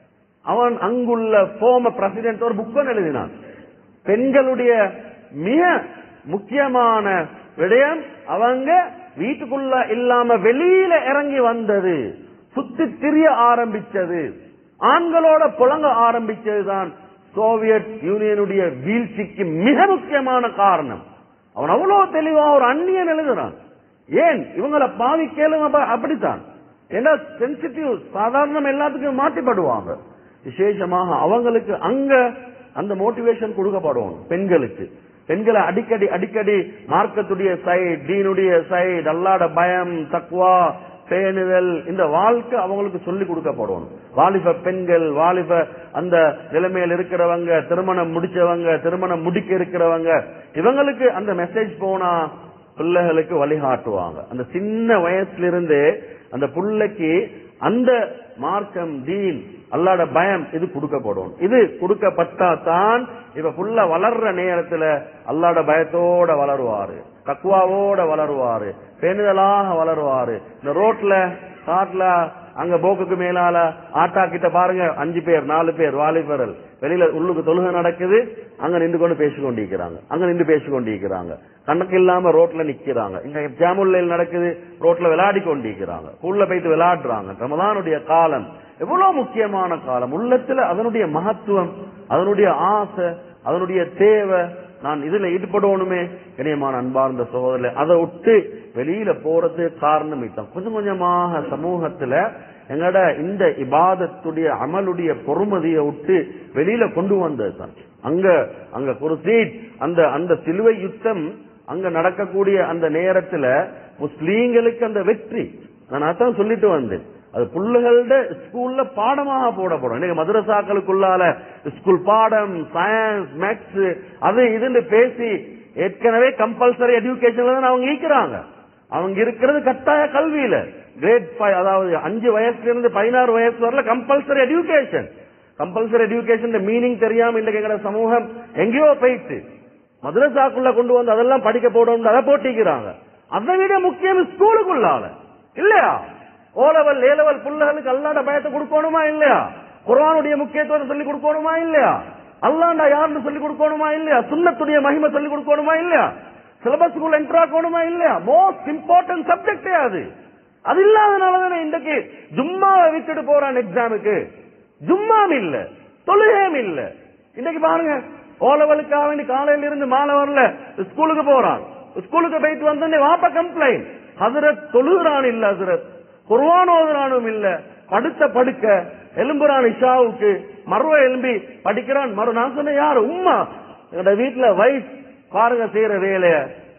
அவன் அங்குள்ள போம பிரசிடென்ட் ஒரு புக்கன் எழுதினான் பெண்களுடைய மிக முக்கியமான விடயம் அவங்க வீட்டுக்குள்ள இல்லாம வெளியில இறங்கி வந்தது சுத்தி திரிய ஆரம்பிச்சது ஆண்களோட புழங்க ஆரம்பிச்சதுதான் சோவியத் யூனியனுடைய வீழ்ச்சிக்கு மிக முக்கியமான காரணம் அவன் அவ்வளவு தெளிவா ஒரு அந்நியன் எழுதுறான் ஏன் இவங்களை பாவிக்கலும் அப்ப அப்படித்தான் ஏன்னா சென்சிட்டிவ் சாதாரணம் எல்லாத்துக்கும் மாற்றிப்படுவாங்க விசேஷமாக அவங்களுக்கு அங்க அந்த மோட்டிவேஷன் கொடுக்கப்படும் பெண்களுக்கு பெண்களை அடிக்கடி அடிக்கடி மார்க்கத்துடைய சைட் தீனுடைய சைட் அல்லாட பயம் தக்வா பேணுதல் இந்த வாழ்க்கை அவங்களுக்கு சொல்லி கொடுக்கப்படும் வாலிப பெண்கள் வாலிப அந்த நிலைமையில் இருக்கிறவங்க திருமணம் முடிச்சவங்க திருமணம் முடிக்க இருக்கிறவங்க இவங்களுக்கு அந்த மெசேஜ் போனா பிள்ளைகளுக்கு வழிகாட்டுவாங்க அந்த சின்ன வயசுல இருந்து அந்த புள்ளைக்கு அந்த மார்க்கம் தீன் அல்லாட பயம் இது கொடுக்கப்படும் இது கொடுக்கப்பட்டா தான் இப்ப புள்ள வளர்ற நேரத்துல அல்லாட பயத்தோட வளருவாரு தக்குவாவோட வளருவாரு பேணுதலாக வளருவாரு இந்த ரோட்ல காட்டுல அங்க போக்குக்கு மேலால ஆட்டா கிட்ட பாருங்க அஞ்சு பேர் நாலு பேர் வாலிபர்கள் வெளியில உள்ளுக்கு தொழுகை நடக்குது அங்க நின்று கொண்டு பேசி கொண்டிருக்கிறாங்க அங்க நின்று பேசி கொண்டிருக்கிறாங்க கணக்கு இல்லாம ரோட்ல நிக்கிறாங்க இங்க ஜாமுல்லையில் நடக்குது ரோட்ல விளையாடி கொண்டிருக்கிறாங்க உள்ள போயிட்டு விளையாடுறாங்க ரமதானுடைய காலம் எவ்வளவு முக்கியமான காலம் உள்ளத்துல அதனுடைய மகத்துவம் அதனுடைய ஆசை அதனுடைய தேவை நான் இதுல ஈடுபடணுமே இணையமான அன்பார்ந்த சகோதரர் அதை விட்டு வெளியில போறது காரணம் இதுதான் கொஞ்சம் கொஞ்சமாக சமூகத்துல எங்கட இந்த இபாதத்துடைய அமலுடைய பொறுமதியை விட்டு வெளியில கொண்டு வந்தது தான் அங்க அங்க ஒரு சீட் அந்த அந்த சிலுவை யுத்தம் அங்க நடக்கக்கூடிய அந்த நேரத்துல முஸ்லீம்களுக்கு அந்த வெற்றி நான் அதான் சொல்லிட்டு வந்தேன் அது புள்ளுகளோட ஸ்கூல்ல பாடமாக போடப்படும் இன்னைக்கு மதுரசாக்களுக்குள்ளால ஸ்கூல் பாடம் சயின்ஸ் மேக்ஸ் அது இதுன்னு பேசி ஏற்கனவே கம்பல்சரி எஜுகேஷன்ல தான் அவங்க ஈக்கிறாங்க அவங்க இருக்கிறது கட்டாய கல்வியில கிரேட் ஃபைவ் அதாவது அஞ்சு வயசுல இருந்து பதினாறு வயசு வரல compulsory education compulsory education meaning தெரியாம இன்னைக்கு எங்கட சமூகம் எங்கேயோ போயிட்டு மதுரசாக்குள்ள கொண்டு வந்து அதெல்லாம் படிக்க போடணும் அதை போட்டிக்கிறாங்க அதை விட முக்கியம் ஸ்கூலுக்குள்ளால இல்லையா ஓ லெவல் ஏ லெவல் புள்ளகளுக்கு அல்லாட பயத்தை கொடுக்கணுமா இல்லையா குர்ஆனுடைய முக்கியத்துவத்தை சொல்லி கொடுக்கணுமா இல்லையா அல்லாண்டா யாருன்னு சொல்லி கொடுக்கணுமா இல்லையா சுன்னத்துடைய மகிமை சொல்லி கொடுக்கணுமா இல்லையா சிலபஸ்க்குள்ள என்டர் ஆகணுமா இல்லையா மோஸ்ட் இம்பார்ட்டன்ட் சப்ஜெக்டே அது அது இல்லாதனால தானே இன்றைக்கு ஜும்மாவை விட்டுட்டு போறான் எக்ஸாமுக்கு ஜும்மாம் இல்ல தொழுகையும் இல்ல இன்னைக்கு பாருங்க ஓ லெவலுக்காக வேண்டி காலையில இருந்து மாலை வரல ஸ்கூலுக்கு போறான் ஸ்கூலுக்கு போயிட்டு வந்தோடனே வாப்ப கம்ப்ளைண்ட் ஹசரத் தொழுகிறான் இல்ல ஹசரத் குர்வான் ஓதுறானும் இல்ல படுத்த படுக்க எலும்புறான் இஷாவுக்கு மறுவ எலும்பி படிக்கிறான் மறு நான் சொன்னேன் யாரு உம்மா எங்கட வீட்டுல வயசு பாருங்க செய்யற வேலைய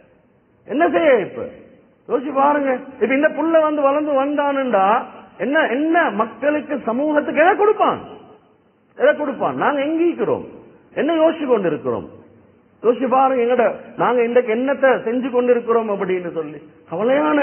என்ன செய்ய இப்ப யோசிச்சு பாருங்க இப்ப இந்த புள்ள வந்து வளர்ந்து வந்தானுண்டா என்ன என்ன மக்களுக்கு சமூகத்துக்கு எதை கொடுப்பான் எதை கொடுப்பான் நாங்க எங்கிக்கிறோம் என்ன யோசிச்சு கொண்டு இருக்கிறோம் யோசிச்சு பாருங்க எங்கட நாங்க இன்றைக்கு என்னத்தை செஞ்சு கொண்டிருக்கிறோம் அப்படின்னு சொல்லி கவலையான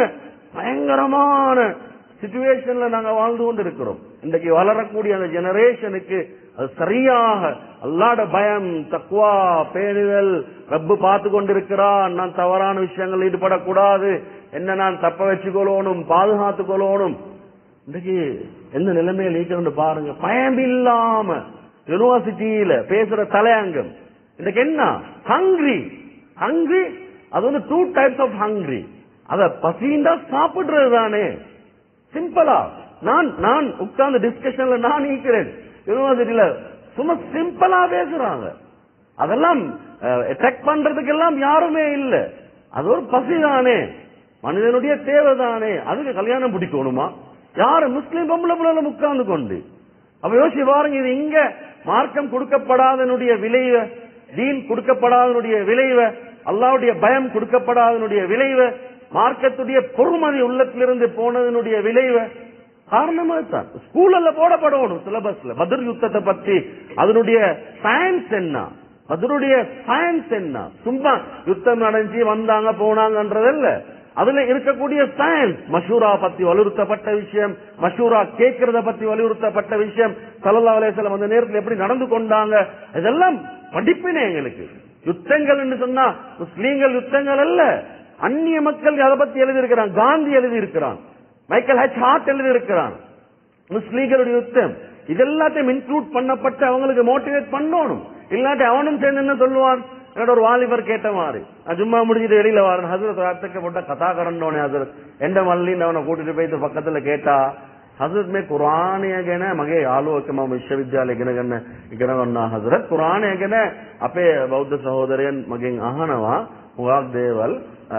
பயங்கரமான சுச்சுவேஷன்ல நாங்க வாழ்ந்து கொண்டு இருக்கிறோம் இன்றைக்கு வளரக்கூடிய அந்த ஜெனரேஷனுக்கு அது சரியாக அல்லாட பயம் தக்குவா பேணுதல் ரப்பு பார்த்து கொண்டிருக்கிறான் நான் தவறான விஷயங்கள் ஈடுபடக்கூடாது என்ன நான் தப்ப வச்சுக்கொள்ளணும் பாதுகாத்துக் கொள்ளணும் இன்றைக்கு எந்த நிலைமையில இருக்கிறது பாருங்க பயம் இல்லாம யூனிவர்சிட்டியில பேசுற தலையங்கம் இன்னைக்கு என்ன ஹங்கிரி ஹங்கிரி அது வந்து டூ டைப்ஸ் ஆஃப் ஹங்கிரி அத பசிந்தா சாப்பிடுறது தானே சிம்பிளா நான் நான் உட்கார்ந்து டிஸ்கஷன்ல நான் இருக்கிறேன் யூனிவர்சிட்டியில சும்மா சிம்பிளா பேசுறாங்க அதெல்லாம் அட்டாக் பண்றதுக்கு எல்லாம் யாருமே இல்ல அது ஒரு பசி தானே மனிதனுடைய தேவை தானே அதுக்கு கல்யாணம் பிடிக்கணுமா யாரு முஸ்லீம் பொம்பளை பிள்ளை உட்கார்ந்து கொண்டு அப்ப யோசிச்சு பாருங்க இது இங்க மார்க்கம் கொடுக்கப்படாதனுடைய விளைவு தீன் கொடுக்கப்படாதனுடைய விளைவு அல்லாவுடைய பயம் கொடுக்கப்படாதனுடைய விளைவு மார்க்கத்துடைய பொறுமதி உள்ளத்திலிருந்து போனதனுடைய விளைவு காரணமா தான் ஸ்கூல்ல போடப்படணும் சிலபஸ்ல பத்ர் யுத்தத்தை பற்றி அதனுடைய சயின்ஸ் என்ன அதனுடைய சயின்ஸ் என்ன சும்மா யுத்தம் நடந்து வந்தாங்க போனாங்கன்றதல்ல அதுல இருக்கக்கூடிய சயின்ஸ் மஷூரா பத்தி வலியுறுத்தப்பட்ட விஷயம் மஷூரா கேட்கறத பத்தி வலியுறுத்தப்பட்ட விஷயம் சல்லா அலேசலம் அந்த நேரத்தில் எப்படி நடந்து கொண்டாங்க இதெல்லாம் படிப்பினே எங்களுக்கு யுத்தங்கள் என்று சொன்னா முஸ்லீம்கள் யுத்தங்கள் அல்ல அந்நிய மக்கள் அதை பத்தி எழுதி இருக்கிறான் காந்தி எழுதி இருக்கிறான் மைக்கேல் ஹெச் ஹார்ட் எழுதி இருக்கிறான் முஸ்லீம்களுடைய யுத்தம் இதெல்லாத்தையும் இன்க்ளூட் பண்ணப்பட்டு அவங்களுக்கு மோட்டிவேட் பண்ணணும் இல்லாட்டி அவனும் சேர்ந்து என்ன சொல்லுவான் என்னோட ஒரு வாலிபர் கேட்ட மாதிரி நான் சும்மா முடிஞ்சிட்டு வெளியில வரேன் ஹசரத் வார்த்தைக்கு போட்ட கதாகரண்டோனே ஹசரத் எந்த மல்லின்னு அவனை கூட்டிட்டு போயிட்டு பக்கத்துல கேட்டா ಹಜರತ್ ಮೇ ಕುರಾನಿಯಾಗೇನೆ ಮಗೆ ಆಲೋಕಮ ವಿಶ್ವವಿದ್ಯಾಲಯಗನ ಇಗನವನ್ನ ಹಜರತ್ ಕುರಾನಿಯಾಗೇನೆ ಅಪೇ ಬೌದ್ಧ ಸಹೋದರಿಯನ್ ಮಗೆ ಅಹನವ ಹುಗಾಕ್ ದೇವಲ್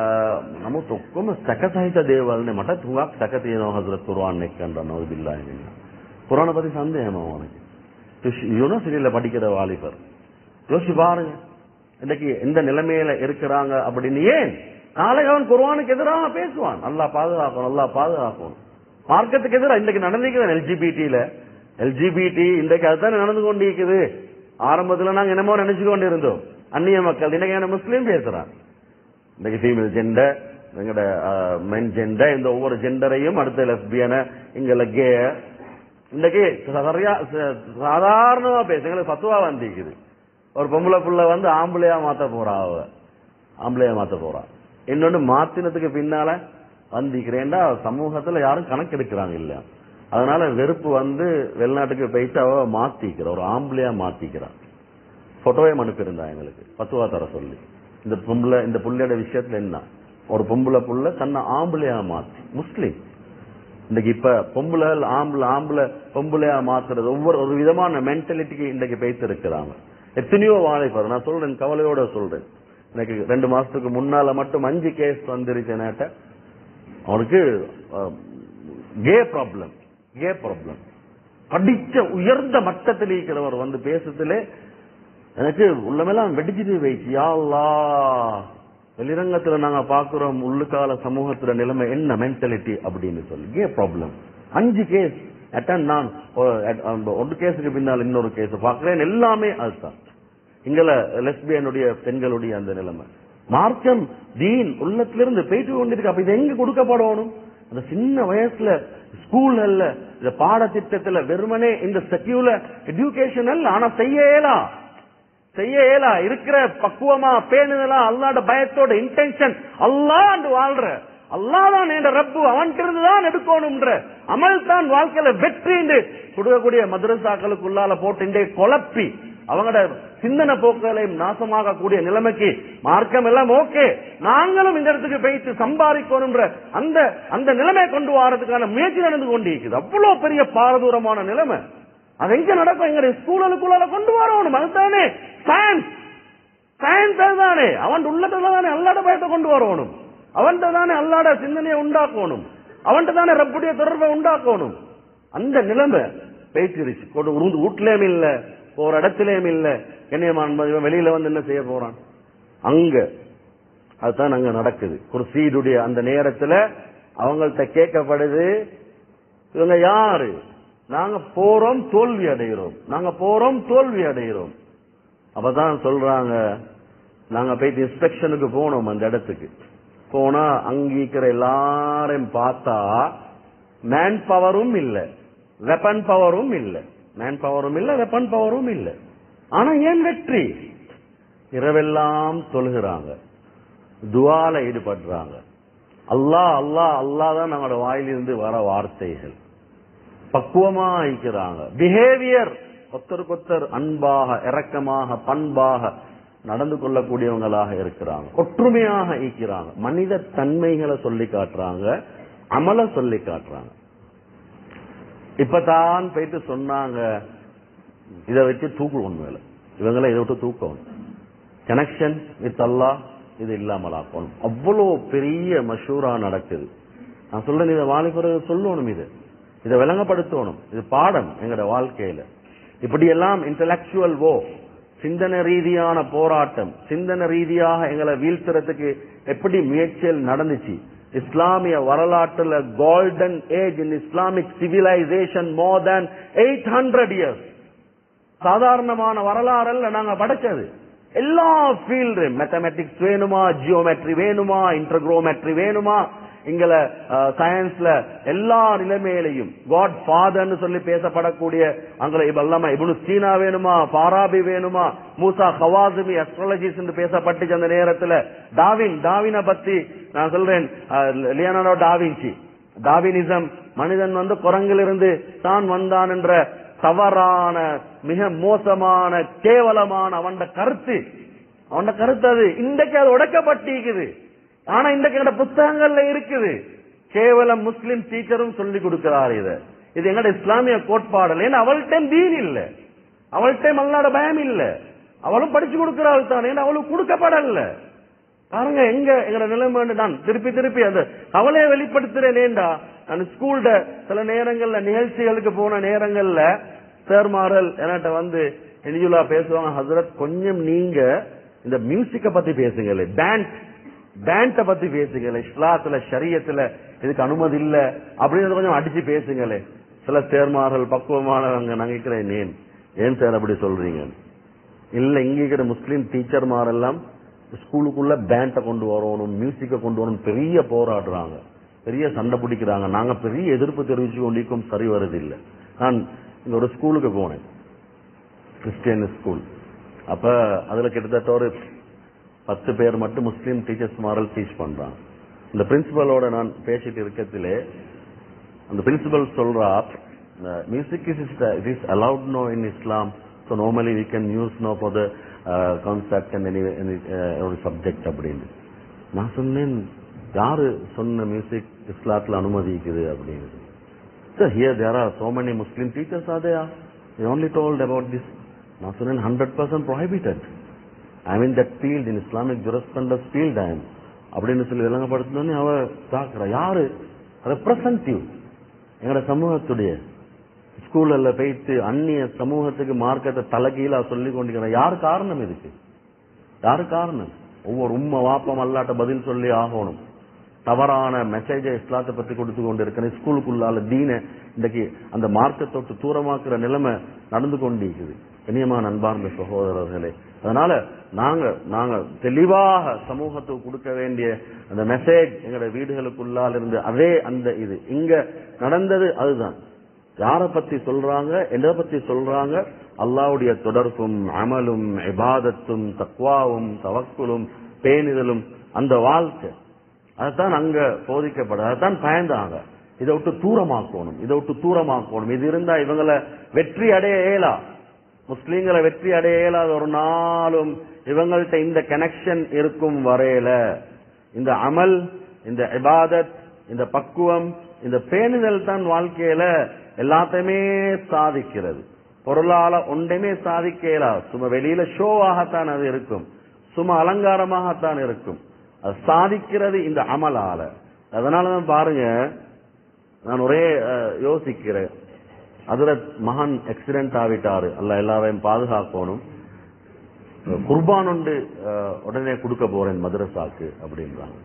නමුත් ඔක්කොම සැක සහිත දේවල්නේ මට තුඟක් සැක තියෙනවා හසරත් කුර්ආන් එක්කන් නවුබිල්ලාහි මින් குரானை பத்தி சந்தேகமா உனக்கு யூனிவர்சிட்டியில படிக்கிற வாலிபர் யோசிச்சு பாருங்க இன்னைக்கு எந்த நிலைமையில இருக்கிறாங்க அப்படின்னு ஏன் நாளைக்கு அவன் குர்ஆனுக்கு எதிராக பேசுவான் நல்லா பாதுகாக்கணும் நல்லா பாதுகாக்கணும் மார்க்கத்துக்கு எதிராக இன்னைக்கு நடந்திருக்குது எல்ஜிபிடியில எல்ஜிபிடி இன்றைக்கு அதுதான் நடந்து கொண்டிருக்குது ஆரம்பத்துல நாங்க என்னமோ நினைச்சு கொண்டு இருந்தோம் அந்நிய மக்கள் இன்னைக்கு என்ன முஸ்லீம் பேசுறான் இன்னைக்கு ஃபீமேல் ஜெண்டர் எங்கட மென் ஜெண்டர் இந்த ஒவ்வொரு ஜெண்டரையும் அடுத்த லெஸ்பியன இங்க கே இன்னைக்கு சரியா சாதாரணமா பேச எங்களுக்கு பத்துவா வந்திருக்குது ஒரு பொம்பளை புள்ள வந்து ஆம்பளையா மாத்த போறா அவ ஆம்பளையா மாத்த போறா இன்னொன்னு மாத்தினதுக்கு பின்னால வந்திக்கிறேன்டா சமூகத்துல யாரும் கணக்கெடுக்கிறாங்க இல்ல அதனால வெறுப்பு வந்து வெளிநாட்டுக்கு போயிட்டு அவ மாத்திக்கிற ஒரு ஆம்பளையா மாத்திக்கிறான் போட்டோவே அனுப்பியிருந்தா எங்களுக்கு பத்துவா தர சொல்லி இந்த பொம்பளை இந்த புள்ளையோட விஷயத்துல என்ன ஒரு பொம்பளை புள்ள தன்னை ஆம்பளையா மாத்தி முஸ்லீம் இன்னைக்கு இப்ப பொம்பளை ஆம்பளை ஆம்பளை பொம்பளையா மாத்துறது ஒவ்வொரு ஒரு விதமான மென்டாலிட்டிக்கு இன்றைக்கு பேத்து இருக்கிறாங்க எத்தனையோ வாழைப்பாரு நான் சொல்றேன் கவலையோட சொல்றேன் எனக்கு ரெண்டு மாசத்துக்கு முன்னால மட்டும் அஞ்சு கேஸ் வந்துருச்சு என்கிட்ட அவனுக்கு கே ப்ராப்ளம் கே ப்ராப்ளம் படிச்ச உயர்ந்த மட்டத்தில் இருக்கிறவர் வந்து பேசுறதுல எனக்கு உள்ளமெல்லாம் வெடிச்சிட்டு வைச்சு யாழ்லா வெளிரங்கத்துல நாங்க பாக்குறோம் உள்ளுக்கால சமூகத்துல நிலைமை என்ன மென்டாலிட்டி அப்படின்னு சொல்லி கே ப்ராப்ளம் அஞ்சு கேஸ் அட்டன் நான் ஒரு கேஸுக்கு பின்னால் இன்னொரு கேஸ் பாக்குறேன் எல்லாமே அதுதான் இங்கல லெஸ்பியனுடைய பெண்களுடைய அந்த நிலைமை மார்க்கம் தீன் உள்ளத்திலிருந்து போயிட்டு கொண்டிருக்கு அப்ப இது எங்க கொடுக்கப்படணும் அந்த சின்ன வயசுல ஸ்கூல்ல இந்த பாடத்திட்டத்துல வெறுமனே இந்த செக்யூலர் எஜுகேஷன் அல்ல ஆனா செய்ய இயலா செய்ய இயலா இருக்கிற பக்குவமா பேணுதலா அல்லாட பயத்தோட இன்டென்ஷன் அல்லாண்டு வாழ்ற அல்லாதான் என்ற ரப்பு அவன்கிட்ட தான் எடுக்கணும்ன்ற அமல் தான் வாழ்க்கையில வெற்றி கொடுக்கக்கூடிய மதரசாக்களுக்குள்ளால போட்டு குழப்பி அவங்களோட சிந்தனை போக்குகளையும் நாசமாக கூடிய நிலைமைக்கு மார்க்கம் எல்லாம் ஓகே நாங்களும் இந்த இடத்துக்கு போயிட்டு சம்பாதிக்கணும்ன்ற அந்த அந்த நிலைமை கொண்டு வரதுக்கான முயற்சி நடந்து கொண்டிருக்குது அவ்வளவு பெரிய பாரதூரமான நிலைமை அது எங்க நடக்கும் எங்க ஸ்கூலுக்குள்ள கொண்டு வரணும் அதுதானே சயின்ஸ் சயின்ஸ் அதுதானே அவன் உள்ளத்துல தானே அல்லாட பயத்தை கொண்டு வரணும் அவன்கிட்ட தானே அல்லாட சிந்தனையை உண்டாக்கணும் அவன்கிட்ட தானே ரப்புடைய தொடர்பை உண்டாக்கணும் அந்த நிலைமை பேச்சிருச்சு கொண்டு வீட்லயும் இல்ல ஒரு இடத்துலயும் இல்ல கண்ணியமான வெளியில வந்து என்ன செய்ய போறான் அங்க அதுதான் அங்க நடக்குது குர்சீடுடைய அந்த நேரத்துல அவங்கள்ட்ட கேட்கப்படுது இவங்க யாரு நாங்க போறோம் தோல்வி அடைகிறோம் நாங்க போறோம் தோல்வி அடைகிறோம் அப்பதான் சொல்றாங்க நாங்க போயிட்டு இன்ஸ்பெக்ஷனுக்கு போனோம் அந்த இடத்துக்கு போனா அங்கிருக்கிற எல்லாரையும் பார்த்தா மேன் பவரும் இல்ல வெப்பன் பவரும் இல்ல மேன் பவரும் இல்ல வெப்பன் பவரும் இல்ல ஆனா ஏன் வெற்றி இரவெல்லாம் தொழுகிறாங்க துவால ஈடுபடுறாங்க அல்லாஹ் அல்லாஹ் அல்லாஹ் தான் நம்மளோட வாயிலிருந்து வர வார்த்தைகள் பக்குவமா இருக்கிறாங்க பிஹேவியர் ஒத்தருக்கொத்தர் அன்பாக இரக்கமாக பண்பாக நடந்து கொள்ளக்கூடியவங்களாக இருக்கிறாங்க ஒற்றுமையாக இருக்கிறாங்க மனித தன்மைகளை சொல்லி காட்டுறாங்க அமல சொல்லி காட்டுறாங்க இப்பதான் போயிட்டு சொன்னாங்க இதை வச்சு தூக்குவோம் மேல இவங்களை இதை விட்டு தூக்கணும் கனெக்ஷன் வித் அல்லா இது இல்லாமல் ஆக்கணும் அவ்வளோ பெரிய மஷூரா நடக்குது நான் சொல்றேன் இதை வாலிபர்கள் சொல்லணும் இது இதை விளங்கப்படுத்தணும் இது பாடம் எங்களோட வாழ்க்கையில இப்படி எல்லாம் இன்டலெக்சுவல் வோ சிந்தனை ரீதியான போராட்டம் சிந்தனை ரீதியாக எங்களை வீழ்த்துறதுக்கு எப்படி முயற்சிகள் நடந்துச்சு இஸ்லாமிய வரலாற்றுல golden age in Islamic civilisation more than eight hundred years சாதாரணமான வரலாறல்ல நாங்க படைச்சது எல்லா ஃபீல்டு மேத்தமெட்டிக்ஸ் வேணுமா ஜியோமெட்ரி வேணுமா இன்டர்க்ரோமெட்ரி வேணுமா இங்கல சயின்ஸ்ல எல்லா நிலைமையிலையும் காட் ஃபாதர்னு சொல்லி பேசப்படக்கூடிய அங்கே இல்லாம இப்னு சீனா வேணுமா பாராபி வேணுமா மூசா ஹவாசிமி அஸ்ட்ராலஜிஸ் என்று பேசப்பட்டுச்சு அந்த நேரத்துல டாவின் டாவினை பத்தி நான் சொல்றேன் லியனாரோ டாவின்சி டாவினிசம் மனிதன் வந்து குரங்கிலிருந்து தான் வந்தான் என்ற தவறான மிக மோசமான கேவலமான அவன் கருத்து அவன் கருத்து அது இன்றைக்கு அது உடைக்கப்பட்டிருக்குது ஆனா இன்றைக்கு எங்கட புத்தகங்கள்ல இருக்குது கேவலம் முஸ்லிம் டீச்சரும் சொல்லி கொடுக்கிறார் இத இது எங்கட இஸ்லாமிய கோட்பாடு ஏன்னா அவள்கிட்ட தீன் இல்ல அவள்கிட்ட மல்லாட பயம் இல்ல அவளும் படிச்சு கொடுக்கிறாள் தான் ஏன்னா அவளுக்கு கொடுக்கப்படல பாருங்க எங்க எங்கட நிலைமை நான் திருப்பி திருப்பி அந்த கவலையை வெளிப்படுத்துறேனேண்டா நான் ஸ்கூல்ட சில நேரங்கள்ல நிகழ்ச்சிகளுக்கு போன நேரங்கள்ல சேர்மாரல் என்கிட்ட வந்து எலிஜுலா பேசுவாங்க ஹசரத் கொஞ்சம் நீங்க இந்த மியூசிக்க பத்தி பேசுங்களே பேண்ட் பேண்ட பத்தி பேசுங்களே இஸ்லாத்துல ஷரியத்துல இதுக்கு அனுமதி இல்ல அப்படின்னு கொஞ்சம் அடிச்சு பேசுங்களே சில சேர்மார்கள் பக்குவமானவங்க நான் கேட்கிறேன் ஏன் ஏன் சார் அப்படி சொல்றீங்க இல்ல இங்க இருக்கிற முஸ்லீம் டீச்சர்மாரெல்லாம் ஸ்கூலுக்குள்ள பேண்ட கொண்டு வரணும் மியூசிக்க கொண்டு வரணும் பெரிய போராடுறாங்க பெரிய சண்டை பிடிக்கிறாங்க நாங்க பெரிய எதிர்ப்பு தெரிவிச்சு கொண்டிருக்கோம் சரி வருது இல்ல நான் இங்க ஒரு ஸ்கூலுக்கு போனேன் கிறிஸ்டியன் ஸ்கூல் அப்ப அதுல கிட்டத்தட்ட ஒரு பத்து பேர் மட்டும் முஸ்லீம் டீச்சர்ஸ் மாரல் டீச் பண்றாங்க இந்த பிரின்சிபலோட நான் பேசிட்டு இருக்கத்திலே அந்த பிரின்சிபல் சொல்றா music is it is allowed no in Islam so normally we can use no for the concept and any ஒரு சப்ஜெக்ட் அப்படின்னு நான் சொன்னேன் யாரு சொன்ன மியூசிக் இஸ்லாத்துல அனுமதிக்குது அப்படின்னு sir here there are so many Muslim teachers ஆதையா only told about this நான் சொன்னேன் hundred percent prohibited I mean that field in Islamic jurisconsults field I அப்படின்னு சொல்லி விளங்கப்படுத்தினோடனே அவ தாக்குறா யாரு ரெப்ரசன்டிவ் எங்களோட சமூகத்துடைய ஸ்கூல்ல போயிட்டு அந்நிய சமூகத்துக்கு மார்க்கத்தை தலைகீழா சொல்லி கொண்டிருக்கிற யார் காரணம் இதுக்கு யாரு காரணம் ஒவ்வொரு உண்மை வாப்பம் அல்லாட்ட பதில் சொல்லி ஆகணும் தவறான மெசேஜை இஸ்லாத்தை பத்தி கொடுத்து கொண்டு இருக்கிற ஸ்கூலுக்குள்ளால தீன இன்றைக்கு அந்த மார்க்கத்தொட்டு தூரமாக்குற நிலைமை நடந்து கொண்டிருக்குது கண்ணியமான அன்பார்ந்த சகோதரர்களே அதனால நாங்க நாங்க தெளிவாக சமூகத்துக்கு கொடுக்க வேண்டிய அந்த மெசேஜ் எங்களோட வீடுகளுக்குள்ளால் இருந்து அதே அந்த இது இங்க நடந்தது அதுதான் யார பத்தி சொல்றாங்க எதை பத்தி சொல்றாங்க அல்லாவுடைய தொடர்பும் அமலும் இபாதத்தும் தக்வாவும் தவக்குலும் பேணிதலும் அந்த வாழ்க்கை அதைத்தான் அங்க போதிக்கப்படும் அதைத்தான் பயந்தாங்க இதை விட்டு தூரமாக்கணும் இதை விட்டு தூரமாக்கணும் இது இருந்தா இவங்களை வெற்றி அடைய இயலா முஸ்லீம்களை வெற்றி அடைய இயலாத ஒரு நாளும் இவங்கள்ட்ட இந்த கனெக்ஷன் இருக்கும் வரையில இந்த அமல் இந்த இபாதத் இந்த பக்குவம் இந்த பேணுதல் தான் வாழ்க்கையில எல்லாத்தையுமே சாதிக்கிறது பொருளால ஒன்றையுமே சாதிக்க இயலாது சும்மா வெளியில ஷோவாகத்தான் அது இருக்கும் சும்மா அலங்காரமாகத்தான் இருக்கும் அது சாதிக்கிறது இந்த அமலால அதனாலதான் பாருங்க நான் ஒரே அஹ், யோசிக்கிறேன் அதுல மகான் ஆக்சிடென்ட் ஆவிட்டாரு அல்ல எல்லாரையும் பாதுகாக்கணும் குர்பான் ஒன்று அஹ், உடனே கொடுக்க போறேன் மதரசாக்கு அப்படின்றாங்க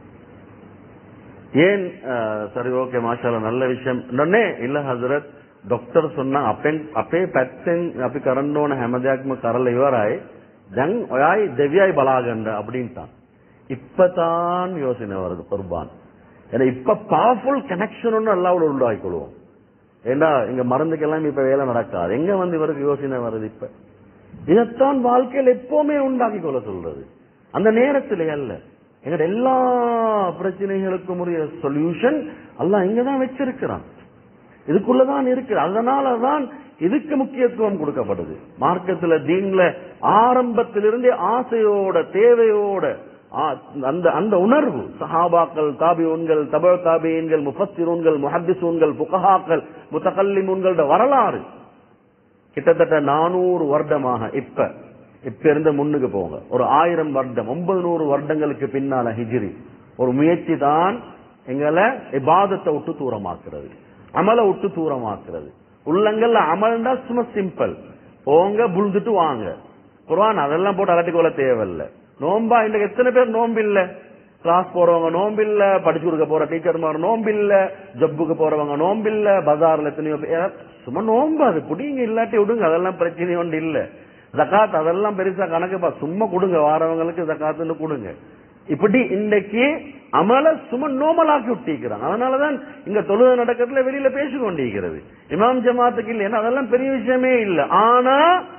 ஏன் அஹ், சரி ஓகே மாஷால நல்ல விஷயம் உடனே இல்ல ஹசரத் ඩොක්ටර් சொன்னா අපෙන් අපේ පැත්තෙන් අපි කරන්න ඕන හැම දෙයක්ම කරලා ඉවරයි දැන් ඔයයි දෙවියයි බලාගන්න அப்படின்ட்டான் இப்பதான் யோசனை வருது குர்பான் ஏன்னா இப்ப பவர்ஃபுல் கனெக்ஷன் ஒன்று அல்லாவோட உண்டாக்கிக்கொள்வோம் ஏண்டா இங்க மருந்துக்கெல்லாம் இப்ப வேலை நடக்காது எங்க வந்து இவருக்கு யோசனை வருது இப்ப இதைத்தான் வாழ்க்கையில் எப்பவுமே உண்டாக்கி கொள்ள சொல்றது அந்த நேரத்திலே அல்ல எங்கட எல்லா பிரச்சனைகளுக்கும் உரிய சொல்யூஷன் அல்லாஹ் இங்கதான் வச்சிருக்கிறான் இதுக்குள்ளதான் இருக்கு அதனாலதான் இதுக்கு முக்கியத்துவம் கொடுக்கப்படுது மார்க்கத்துல தீன்ல ஆரம்பத்திலிருந்தே ஆசையோட தேவையோட ஆ- அந்த அந்த உணர்வு சஹாபாக்கள் தாபியூன்கள் தப தாபியன்கள் முஃபஸ்ஸிரூன்கள் முஹத்திசூன்கள் புகஹாக்கள் முத்தகல்லிமுன்களோட வரலாறு கிட்டத்தட்ட நானூறு வருடமாக இப்ப இப்ப இருந்து முன்னுக்கு போங்க ஒரு ஆயிரம் வருடம் ஒன்பது நூறு வருடங்களுக்கு பின்னால ஹிஜ்ரி ஒரு முயற்சி தான் எங்களை இபாதத்தை விட்டு தூரமாக்குறது அமலை விட்டு தூரமாக்குறது உள்ளங்கள்ல அமல்ண்டா சும்மா சிம்பிள் போங்க புழுந்துட்டு வாங்க குர்ஆன் அதெல்லாம் போட்டு அலட்டிக்கொள்ள தேவையில்ல நோம்பா இன்னைக்கு எத்தனை பேர் நோம்பு இல்ல கிளாஸ் போறவங்க நோம்பு இல்ல படிச்சு கொடுக்க போற டீச்சர்மார் நோம்பு இல்ல ஜப்புக்கு போறவங்க நோம்பு இல்ல பஜார்ல எத்தனையோ பேர் சும்மா நோம்பு அது புடிங்க இல்லாட்டி விடுங்க அதெல்லாம் பிரச்சனை ஒன்று இல்ல ஜகாத் அதெல்லாம் பெருசா கணக்கு பா சும்மா கொடுங்க வாரவங்களுக்கு ஜகாத்துன்னு கொடுங்க இப்படி இன்னைக்கு அமல சும்மா நோமலாக்கி விட்டிருக்கிறாங்க அதனாலதான் இங்க தொழுகை நடக்கிறதுல வெளியில பேசிக் கொண்டிருக்கிறது இமாம் ஜமாத்துக்கு இல்லை ஏன்னா அதெல்லாம் பெரிய விஷயமே இல்ல ஆனா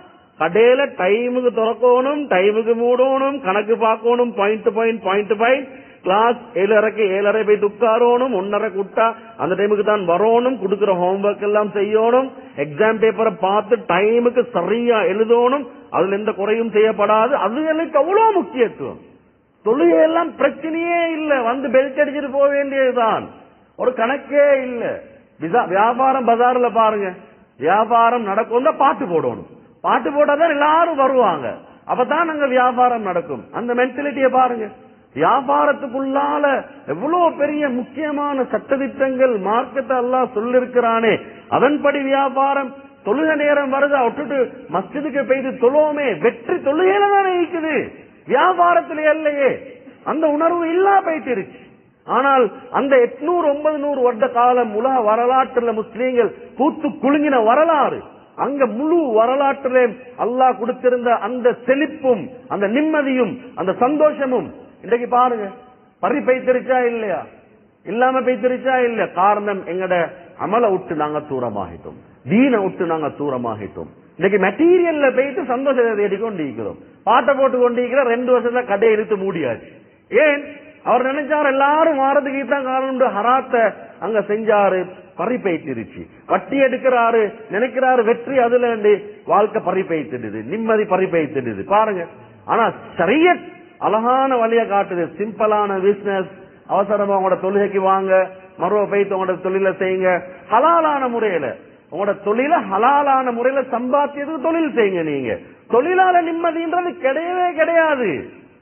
கடையில டைமுக்கு திறக்கணும் டைமுக்கு மூடணும் கணக்கு பார்க்கணும் point point point point class ஏழரைக்கு ஏழரை போய் உட்காரணும் ஒன்னரை விட்டா அந்த டைமுக்கு தான் வரணும் கொடுக்கிற ஹோம்ஒர்க் எல்லாம் செய்யணும் எக்ஸாம் பேப்பரை பார்த்து டைமுக்கு சரியா எழுதணும் அதுல எந்த குறையும் செய்யப்படாது அதுகளுக்கு அவ்வளவு முக்கியத்துவம் தொழுகையெல்லாம் பிரச்சனையே இல்ல வந்து பெல்ட் அடிச்சுட்டு போக வேண்டியதுதான் ஒரு கணக்கே இல்ல விசா- வியாபாரம் பஜார்ல பாருங்க வியாபாரம் நடக்கும் பாட்டு போடணும் பாட்டு போட்டாதான் எல்லாரும் வருவாங்க அப்பதான் அங்க வியாபாரம் நடக்கும் அந்த மென்டாலிட்டியை பாருங்க வியாபாரத்துக்குள்ளால எவ்வளவு பெரிய முக்கியமான சட்டதிட்டங்கள் மார்க்கத்தை எல்லாம் சொல்லிருக்கிறானே அதன்படி வியாபாரம் தொழுக நேரம் வருதா விட்டுட்டு மஸ்ஜிதுக்கு பெய்து தொழுவோமே வெற்றி தொழுகையில தானே இருக்குது வியாபாரத்துல இல்லையே அந்த உணர்வு இல்லா போயிட்டு இருக்கு ஆனால் அந்த எட்நூறு ஒன்பது நூறு வருட காலம் உலக வரலாற்றுல முஸ்லீம்கள் பூத்து குலுங்கின வரலாறு அங்க முழு வரலாற்றிலே அல்லாஹ் கொடுத்திருந்த அந்த செழிப்பும் அந்த நிம்மதியும் அந்த சந்தோஷமும் இன்றைக்கு பாருங்க பறி பைத்திருச்சா இல்லையா இல்லாம பைத்திருச்சா இல்ல காரணம் எங்கட அமல விட்டு நாங்க தூரமாகிட்டோம் தீனை விட்டு நாங்க தூரமாகிட்டோம் இன்னைக்கு மெட்டீரியல்ல போயிட்டு சந்தோஷத்தை தேடிக் கொண்டிருக்கிறோம் பாட்டை போட்டு கொண்டிருக்கிற ரெண்டு வருஷத்துல கடையை இழுத்து மூடியாச்சு ஏன் அவர் நினைச்சார் எல்லாரும் மாறதுக்கு தான் காரணம் ஹராத்த அங்க செஞ்சாரு பறி பைத்திருச்சு வட்டி எடுக்கிறாரு நினைக்கிறாரு வெற்றி அதுல இருந்து வாழ்க்கை பறி பைத்திடுது நிம்மதி பறி பைத்திடுது பாருங்க ஆனா சரிய அழகான வழியை காட்டுது சிம்பிளான பிசினஸ் அவசரமா உங்களோட தொழுகைக்கு வாங்க மறுவ போயிட்டு உங்களோட தொழிலை செய்யுங்க ஹலாலான முறையில உங்களோட தொழில ஹலாலான முறையில சம்பாத்தியதுக்கு தொழில் செய்யுங்க நீங்க தொழிலால நிம்மதின்றது கிடையவே கிடையாது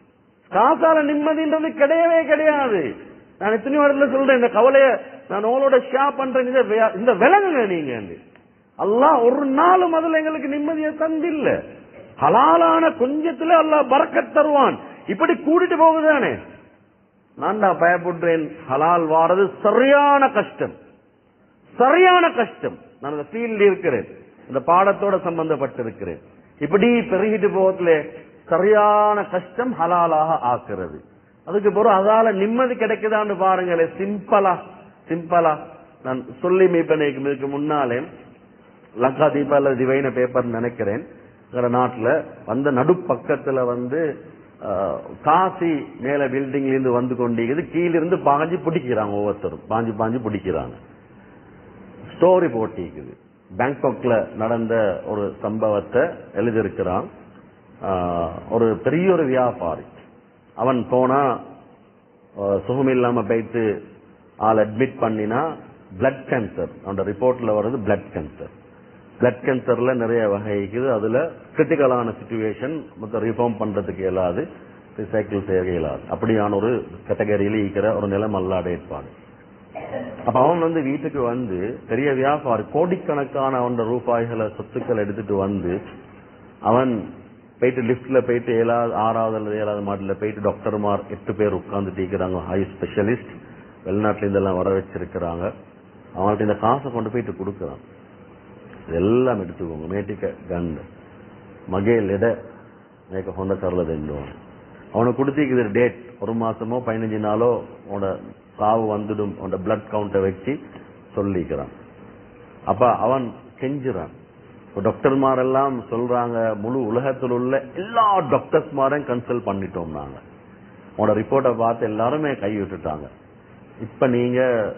காசால நிம்மதின்றது கிடையவே கிடையாது நான் எத்தனையோ இடத்துல சொல்றேன் இந்த கவலைய நான் உங்களோட ஷேர் பண்றேன் இந்த வே- இந்த விலங்குங்க நீங்க அல்லாஹ் ஒரு நாளும் அதுல எங்களுக்கு நிம்மதியை தந்தில்ல ஹலாலான கொஞ்சத்துல அல்லாஹ் பறக்கத் தருவான் இப்படி கூட்டிட்டு போகுதானே நான் தான் பயப்படுறேன் ஹலால் வாரது சரியான கஷ்டம் சரியான கஷ்டம் நான் அந்த ஃபீல்ட் இருக்கிறேன் இந்த பாடத்தோட சம்பந்தப்பட்டிருக்கிறேன் இப்படி பெருகிட்டு போவதில் சரியான கஷ்டம் ஹலாலாக ஆக்குறது அதுக்கு பிறகு அதால நிம்மதி கிடைக்குதான்னு பாருங்களேன் சிம்பிளா சிம்பிளா நான் சொல்லி மீப்பனைக்கு இதுக்கு முன்னாலே லங்கா தீபா அல்லது திவைன பேப்பர் நினைக்கிறேன் எங்க நாட்டுல வந்த நடுப்பக்கத்துல வந்து அஹ், காசி மேல பில்டிங்ல இருந்து வந்து கொண்டிருக்குது கீழிருந்து பாஞ்சு பிடிக்கிறாங்க ஒவ்வொருத்தரும் பாஞ்சு பாஞ்சு பிடிக்கிறாங்க ஸ்டோரி போட்டிக்குது பேங்காக்ல நடந்த ஒரு சம்பவத்தை எழுதியிருக்கிறான் ஆஹ், ஒரு பெரிய ஒரு வியாபாரி அவன் போனா ஆஹ், சுகம் இல்லாம போயிட்டு ஆள் அட்மிட் பண்ணினா பிளட் கேன்சர் அவனோட ரிப்போர்ட்ல வர்றது பிளட் கேன்சர் பிளட் கேன்சர்ல நிறைய வகை இருக்குது அதுல கிரிட்டிக்கலான சுச்சுவேஷன் மொத்தம் ரிஃபார்ம் பண்றதுக்கு இயலாது ரிசைக்கிள் செய்ய இயலாது அப்படியான ஒரு கேட்டகரியில இருக்கிற ஒரு நிலம் அல்லாட ஏற்பாடு அப்ப அவன் வந்து வீட்டுக்கு வந்து பெரிய வியாபாரி கோடிக்கணக்கான அவன் ரூபாய்களை சொத்துக்கள் எடுத்துட்டு வந்து அவன் போயிட்டு லிப்ட்ல போயிட்டு ஏழாவது ஆறாவது அல்லது ஏழாவது மாடில போயிட்டு டாக்டர்மார் எட்டு பேர் உட்கார்ந்துட்டு இருக்கிறாங்க ஹை ஸ்பெஷலிஸ்ட் வெளிநாட்டுல இருந்தெல்லாம் வர வச்சிருக்கிறாங்க அவங்கள்ட்ட இந்த காசை கொண்டு போயிட்டு கொடுக்குறான் இதெல்லாம் எடுத்துக்கோங்க மேட்டிக்க கன் மகேல் எடை மேக்க ஹொந்த கரல தெண்டுவான் அவனுக்கு கொடுத்திருக்குது டேட் ஒரு மாசமோ பதினஞ்சு நாளோ உன்னோட சாவு வந்துடும் உன்னோட பிளட் கவுண்ட்டை வச்சு சொல்லிக்கிறான் அப்ப அவன் கெஞ்சுறான் இப்ப டாக்டர்மாரெல்லாம் சொல்றாங்க முழு உலகத்தில் உள்ள எல்லா டாக்டர்ஸ்மாரையும் கன்சல்ட் பண்ணிட்டோம் நாங்க உன்னோட ரிப்போர்ட்டை பார்த்து எல்லாருமே கை விட்டுட்டாங்க இப்ப நீங்க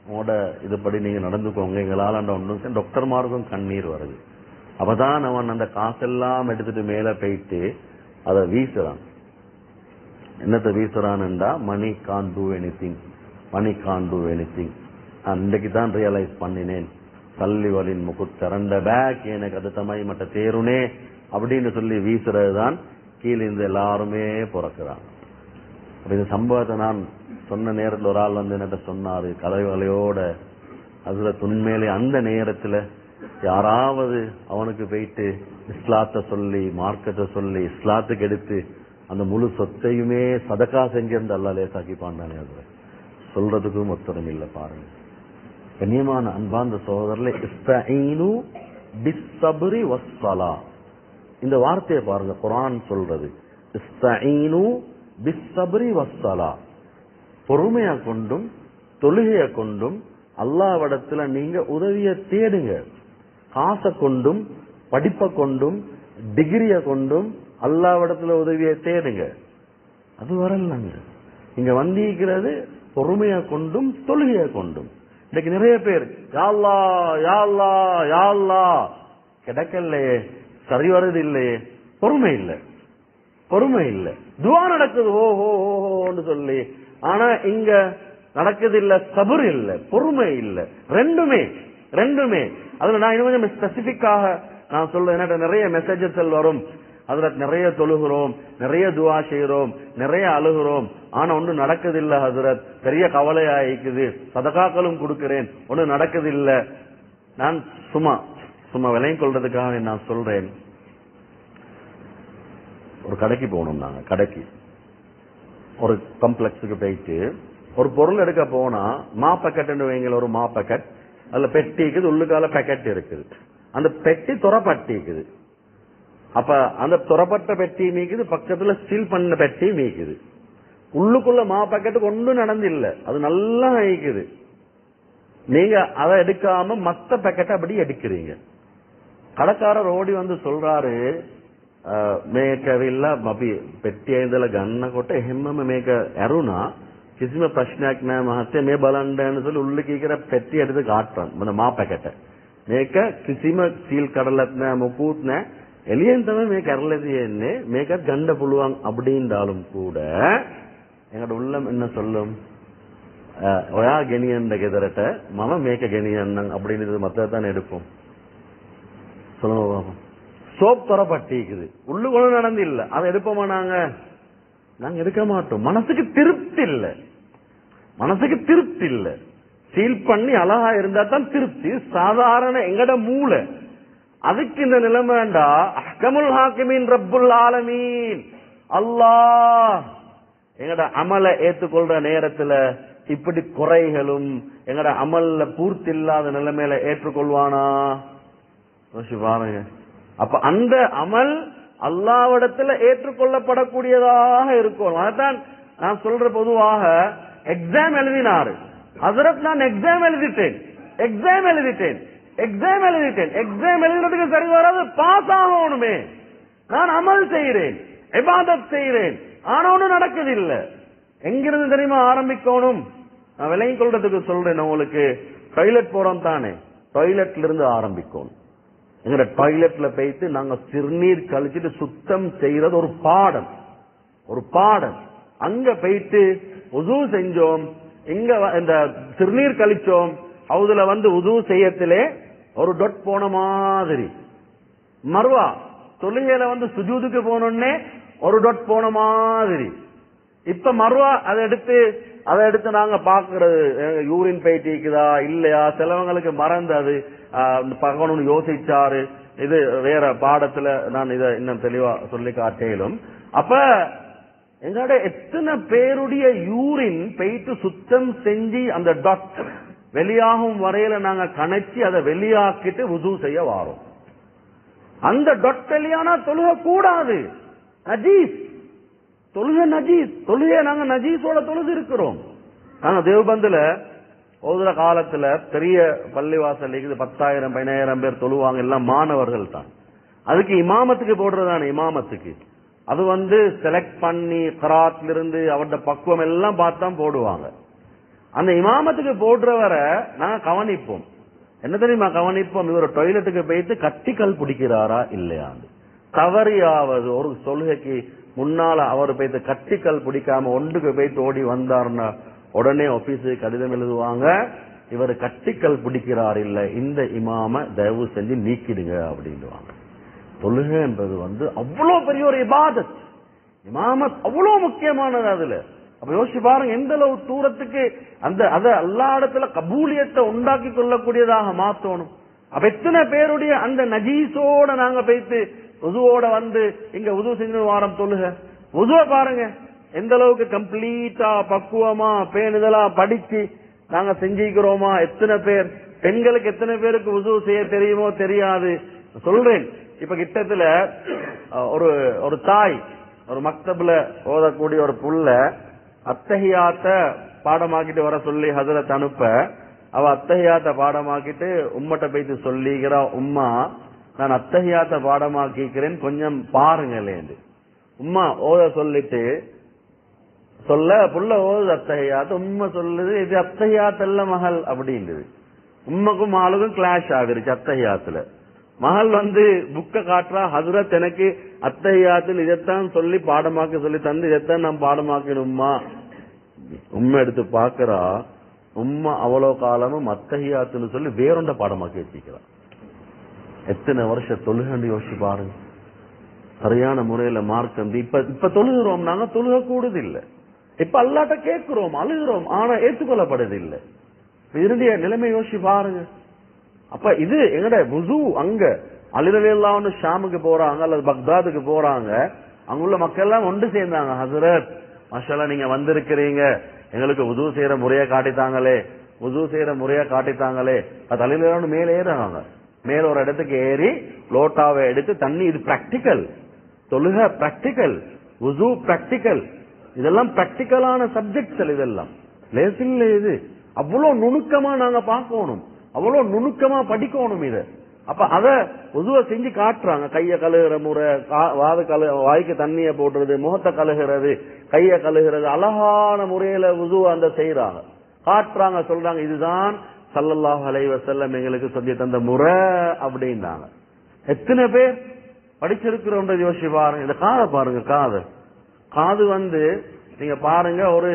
உங்களோட இதுபடி நீங்க நடந்துக்கோங்க எங்களால அந்த ஒன்றும் டாக்டர்மாருக்கும் கண்ணீர் வருது அப்பதான் அவன் அந்த காசெல்லாம் எடுத்துட்டு மேல போயிட்டு அதை வீசுறான் என்னத்தை வீசுறான்டா money can do anything money can do anything அன்றைக்கு தான் ரியலைஸ் பண்ணினேன் தள்ளி வலின் முகுத் திறந்த பேக் எனக்கு அது தமை மட்ட தேருனே அப்படின்னு சொல்லி வீசுறது தான் கீழே இருந்து எல்லாருமே பிறக்கிறாங்க அப்ப இந்த சம்பவத்தை நான் சொன்ன நேரத்தில் ஒரு ஆள் வந்து என்கிட்ட சொன்னாரு கலைவலையோட அதுல உண்மையிலே அந்த நேரத்துல யாராவது அவனுக்கு போயிட்டு இஸ்லாத்தை சொல்லி மார்க்கத்தை சொல்லி இஸ்லாத்துக்கு எடுத்து அந்த முழு சொத்தையுமே சதக்கா செஞ்சிருந்த அல்லா லேசாக்கி பாண்டானே அதுல சொல்றதுக்கும் ஒத்தரம் இல்லை பாருங்க கண்ணியமான அன்பார்ந்த சகோதரர்களே இஸ்தஈனு பிஸ்ஸப்ரி வஸ்ஸலா இந்த வார்த்தையை பாருங்க குர்ஆன் சொல்றது இஸ்தஈனு பிஸ்ஸப்ரி வஸ்ஸலா பொறுமையா கொண்டும் தொழுகைய கொண்டும் அல்லாவிடத்துல நீங்க உதவிய தேடுங்க காசை கொண்டும் படிப்பை கொண்டும் டிகிரிய கொண்டும் அல்லாவிடத்துல உதவிய தேடுங்க அது வரலங்க இங்க வந்திருக்கிறது பொறுமையா கொண்டும் தொழுகைய கொண்டும் இன்னைக்கு நிறைய பேர் யாழ்லா யாழ்லா யாழ்லா கிடைக்கலையே சரி வருது இல்லையே பொறுமை இல்லை பொறுமை இல்லை துவா நடக்குது ஓ ஹோ ஓ ஹோன்னு சொல்லி ஆனா இங்க நடக்குது இல்ல சபர் இல்ல பொறுமை இல்ல ரெண்டுமே ரெண்டுமே அதுல நான் இன்னும் கொஞ்சம் ஸ்பெசிபிக்காக நான் சொல்ல என்கிட்ட நிறைய மெசேஜஸ் வரும் அதுல நிறைய தொழுகிறோம் நிறைய துவா செய்கிறோம் நிறைய அழுகிறோம் ஆனா ஒண்ணு நடக்குது இல்ல ஹசரத் பெரிய கவலையா இருக்குது சதகாக்களும் கொடுக்கிறேன் ஒண்ணு நடக்குது இல்ல நான் சும்மா சும்மா விலையும் கொள்றதுக்காக நான் சொல்றேன் ஒரு கடைக்கு போகணும் நாங்க கடைக்கு ஒரு காம்ப்ளெக்ஸுக்கு போயிட்டு ஒரு பொருள் எடுக்க போனா மா பேக்கெட் வைங்கள ஒரு மா பேக்கெட் அதுல பெட்டி இருக்குது உள்ளுக்கால பேக்கெட் இருக்குது அந்த பெட்டி துறப்பட்டி இருக்குது அப்ப அந்த துறப்பட்ட பெட்டி மீக்குது பக்கத்துல சீல் பண்ண பெட்டி மீக்குது உள்ளுக்குள்ள மா பேக்கெட்டுக்கு ஒன்றும் நடந்தில்ல அது நல்லா அழிக்குது நீங்க அதை எடுக்காம மத்த பேக்கெட்டை அப்படி எடுக்கிறீங்க கடைக்காரர் ஓடி வந்து சொல்றாரு මේක ඇවිල්ලා අපි පෙට්ටිය ඉඳලා ගන්නකොට එහෙම්මම මේක ඇරුණා කිසිම ප්‍රශ්නයක් නෑ මහත්තයා මේ බලන්න சொல்லி உள்ளுக்கு இருக்கிற பெட்டி எடுத்து காட்டுறான் இந்த மா පැකට් මේක කිසිම සීල් කඩලත් නෑ මොකුත් නෑ එළියෙන් තමයි මේක ඇරලා තියෙන්නේ මේකත් ගන්න පුළුවන් அப்படின்றாலும் கூட எங்களோட உள்ளம் என்ன சொல்லும் அஹ், ඔයා ගෙනියන්න ගෙදරට මම මේක ගෙනියන්නම් அப்படின்னு மத்த தான் எடுப்போம் சொல்லுங்க பாப்போம் சோப் தரப்பட்டிக்குது உள்ளுக்குள்ள நடந்து இல்ல அதை எடுப்போமா நாங்க நாங்க எடுக்க மாட்டோம் மனசுக்கு திருப்தி இல்ல மனசுக்கு திருப்தி இல்ல சீல் பண்ணி அழகா இருந்தா தான் திருப்தி சாதாரண எங்கட மூளை அதுக்கு இந்த நிலைமைண்டா அஹ்கமுல் ஹாக்கிமீன் ரப்புல் ஆலமீன் அல்லாஹ் எங்கட அமலை ஏத்துக்கொள்ற நேரத்துல இப்படி குறைகளும் எங்கட அமல்ல பூர்த்தி இல்லாத நிலைமையில ஏற்றுக்கொள்வானா யோசிச்சு பாருங்க அப்ப அந்த அமல் அல்லாவிடத்துல ஏற்றுக்கொள்ளப்படக்கூடியதாக இருக்கும் அதான் நான் சொல்ற பொதுவாக எக்ஸாம் எழுதினாரு ஹசரத் நான் எக்ஸாம் எழுதிட்டேன் எக்ஸாம் எழுதிட்டேன் எக்ஸாம் எழுதிட்டேன் எக்ஸாம் எழுதுறதுக்கு சரி வராது பாஸ் ஆகணுமே நான் அமல் செய்கிறேன் இபாதத் செய்கிறேன் ஆனா ஒண்ணும் நடக்குது இல்ல எங்கிருந்து தெரியுமா ஆரம்பிக்கணும் நான் விலையும் கொள்றதுக்கு சொல்றேன் உங்களுக்கு டாய்லெட் போறோம் தானே டாய்லெட்ல இருந்து ஆரம்பிக்கணும் எங்க டாய்லெட்ல போயிட்டு நாங்க சிறுநீர் கழிச்சிட்டு சுத்தம் செய்யறது ஒரு பாடம் ஒரு பாடம் அங்க போயிட்டு உது செஞ்சோம் இங்க வ- இந்த சிறுநீர் கழிச்சோம் அதுல வந்து உது செய்யத்திலே ஒரு டொட் போன மாதிரி மறுவா தொழுகையில வந்து சுஜூதுக்கு போனோடனே ஒரு டொட் போன மாதிரி இப்ப மறுவா அதை எடுத்து அதை எடுத்து நாங்க பாக்குறது யூரின் போயிட்டு இருக்குதா இல்லையா சிலவங்களுக்கு மறந்து அது பகவனு யோசிச்சாரு இது வேற பாடத்துல நான் இதை இன்னும் தெளிவா சொல்லி காட்டேலும் அப்ப எங்களோட எத்தனை பேருடைய யூரின் போயிட்டு சுத்தம் செஞ்சு அந்த டாட் வெளியாகும் வரையில நாங்க கணச்சி அதை வெளியாக்கிட்டு வுது செய்ய வாரோம் அந்த டொட் வெளியானா தொழுக கூடாது நஜீஸ் தொழுகை நஜீஸ் தொழுகை நாங்க நஜீஸோட தொழுது இருக்கிறோம் நாங்க தேவபந்துல ஓதுற காலத்துல பெரிய பள்ளிவாசல் இருக்குது பத்தாயிரம் பதினாயிரம் பேர் தொழுவாங்க எல்லாம் மாணவர்கள் தான் அதுக்கு இமாமத்துக்கு போடுறதான இமாமத்துக்கு அது வந்து செலக்ட் பண்ணி கராத்ல இருந்து அவருடைய பக்குவம் எல்லாம் பார்த்து தான் போடுவாங்க அந்த இமாமத்துக்கு போடுறவரை நாங்க கவனிப்போம் என்ன தெரியுமா கவனிப்போம் இவர் டொய்லெட்டுக்கு போயிட்டு கட்டிக்கல் பிடிக்கிறாரா இல்லையான்னு தவறியாவது ஒரு சொல்கைக்கு முன்னால அவர் போயிட்டு கட்டிக்கல் பிடிக்காம ஒன்றுக்கு போயிட்டு ஓடி வந்தாருன்னா உடனே ஆபீஸுக்கு கடிதம் எழுதுவாங்க இவர் கட்டிக்கல் பிடிக்கிறார் இல்ல இந்த இமாம தயவு செஞ்சு நீக்கிடுங்க அப்படின்னுவாங்க தொழுகை என்பது வந்து அவ்வளவு பெரிய ஒரு இபாதத் இமாமத் அவ்வளவு முக்கியமானது அதுல அப்ப யோசிச்சு பாருங்க எந்த அளவு தூரத்துக்கு அந்த அத எல்லா இடத்துல கபூலியத்தை உண்டாக்கி கொள்ளக்கூடியதாக மாத்தணும் அப்ப எத்தனை பேருடைய அந்த நஜீஸோட நாங்க போயிட்டு உதுவோட வந்து இங்க உது செஞ்சு வாரம் தொழுக உதுவ பாருங்க எந்த அளவுக்கு கம்ப்ளீட்டா பக்குவமா பேணுதலா படிச்சு நாங்க செஞ்சிக்கிறோமா எத்தனை பேர் பெண்களுக்கு எத்தனை பேருக்கு உது செய்ய தெரியுமோ தெரியாது சொல்றேன் இப்ப கிட்டத்துல அஹ், ஒரு ஒரு தாய் ஒரு மக்தப்ல ஓதக்கூடிய ஒரு புள்ள அத்தஹியாத்த பாடமாக்கிட்டு வர சொல்லி ஹசரத் அனுப்ப அவ அத்தஹியாத்த பாடமாக்கிட்டு உம்மட்ட போயிட்டு சொல்லிக்கிறா உம்மா நான் அத்தஹியாத்த பாடமாக்கிக்கிறேன் கொஞ்சம் பாருங்களேன் உம்மா ஓத சொல்லிட்டு சொல்ல புள்ள ஓது அத்தகையாத் உண்மை சொல்லுது இது அத்தகையாத் அல்ல மகள் அப்படின்றது உண்மைக்கும் மகளுக்கும் கிளாஷ் ஆகிருச்சு அத்தகையாத்துல மகள் வந்து புக்க காட்டுறா ஹதுரத் எனக்கு அத்தகையாத்தில் இதைத்தான் சொல்லி பாடமாக்க சொல்லி தந்து இதைத்தான் நான் பாடமாக்கணும்மா உண்மை எடுத்து பாக்குறா உம்மா அவ்வளவு காலமும் அத்தகையாத்துன்னு சொல்லி வேறொண்ட பாடமாக்கி வச்சுக்கிறா எத்தனை வருஷம் தொழுகண்டு யோசிச்சு பாருங்க சரியான முறையில மார்க் வந்து இப்ப இப்ப தொழுகிறோம் நாங்க தொழுக கூடுது இல்ல இப்ப அல்லாட்ட கேட்கிறோம் அழுகிறோம் ஆனா ஏற்றுக்கொள்ளப்படுது இல்ல இதனுடைய நிலைமை யோசிச்சு பாருங்க அப்ப இது எங்கட புசு அங்க அலிரலாம் ஷாமுக்கு போறாங்க அல்லது பக்தாதுக்கு போறாங்க அங்குள்ள மக்கள் எல்லாம் ஒன்று சேர்ந்தாங்க ஹசரத் மஷாலா நீங்க வந்திருக்கிறீங்க எங்களுக்கு உது செய்யற முறைய காட்டித்தாங்களே உது செய்யற முறைய காட்டித்தாங்களே அது அலிரலான்னு மேலே ஏறாங்க மேல ஒரு இடத்துக்கு ஏறி லோட்டாவை எடுத்து தண்ணி இது பிராக்டிக்கல் தொழுக பிராக்டிக்கல் உசு பிராக்டிக்கல் இதெல்லாம் பிராக்டிக்கலான சப்ஜெக்ட்ஸ் இதெல்லாம் லேசில்ல இது அவ்வளவு நுணுக்கமா நாங்க பார்க்கணும் அவ்வளவு நுணுக்கமா படிக்கணும் இத அப்ப அத உதுவ செஞ்சு காட்டுறாங்க கைய கழுகுற முறை கா- வாத கழு வாய்க்கு தண்ணிய போடுறது முகத்தை கழுகுறது கைய கழுகுறது அழகான முறையில உதுவ அந்த செய்யறாங்க காட்டுறாங்க சொல்றாங்க இதுதான் சல்லல்லாஹு அலைஹி வஸல்லம் எங்களுக்கு சொல்லி தந்த முறை அப்படின்னாங்க எத்தனை பேர் படிச்சிருக்கிறோம் யோசிச்சு பாருங்க இந்த காதை பாருங்க காது காது வந்து நீங்க பாருங்க ஒரு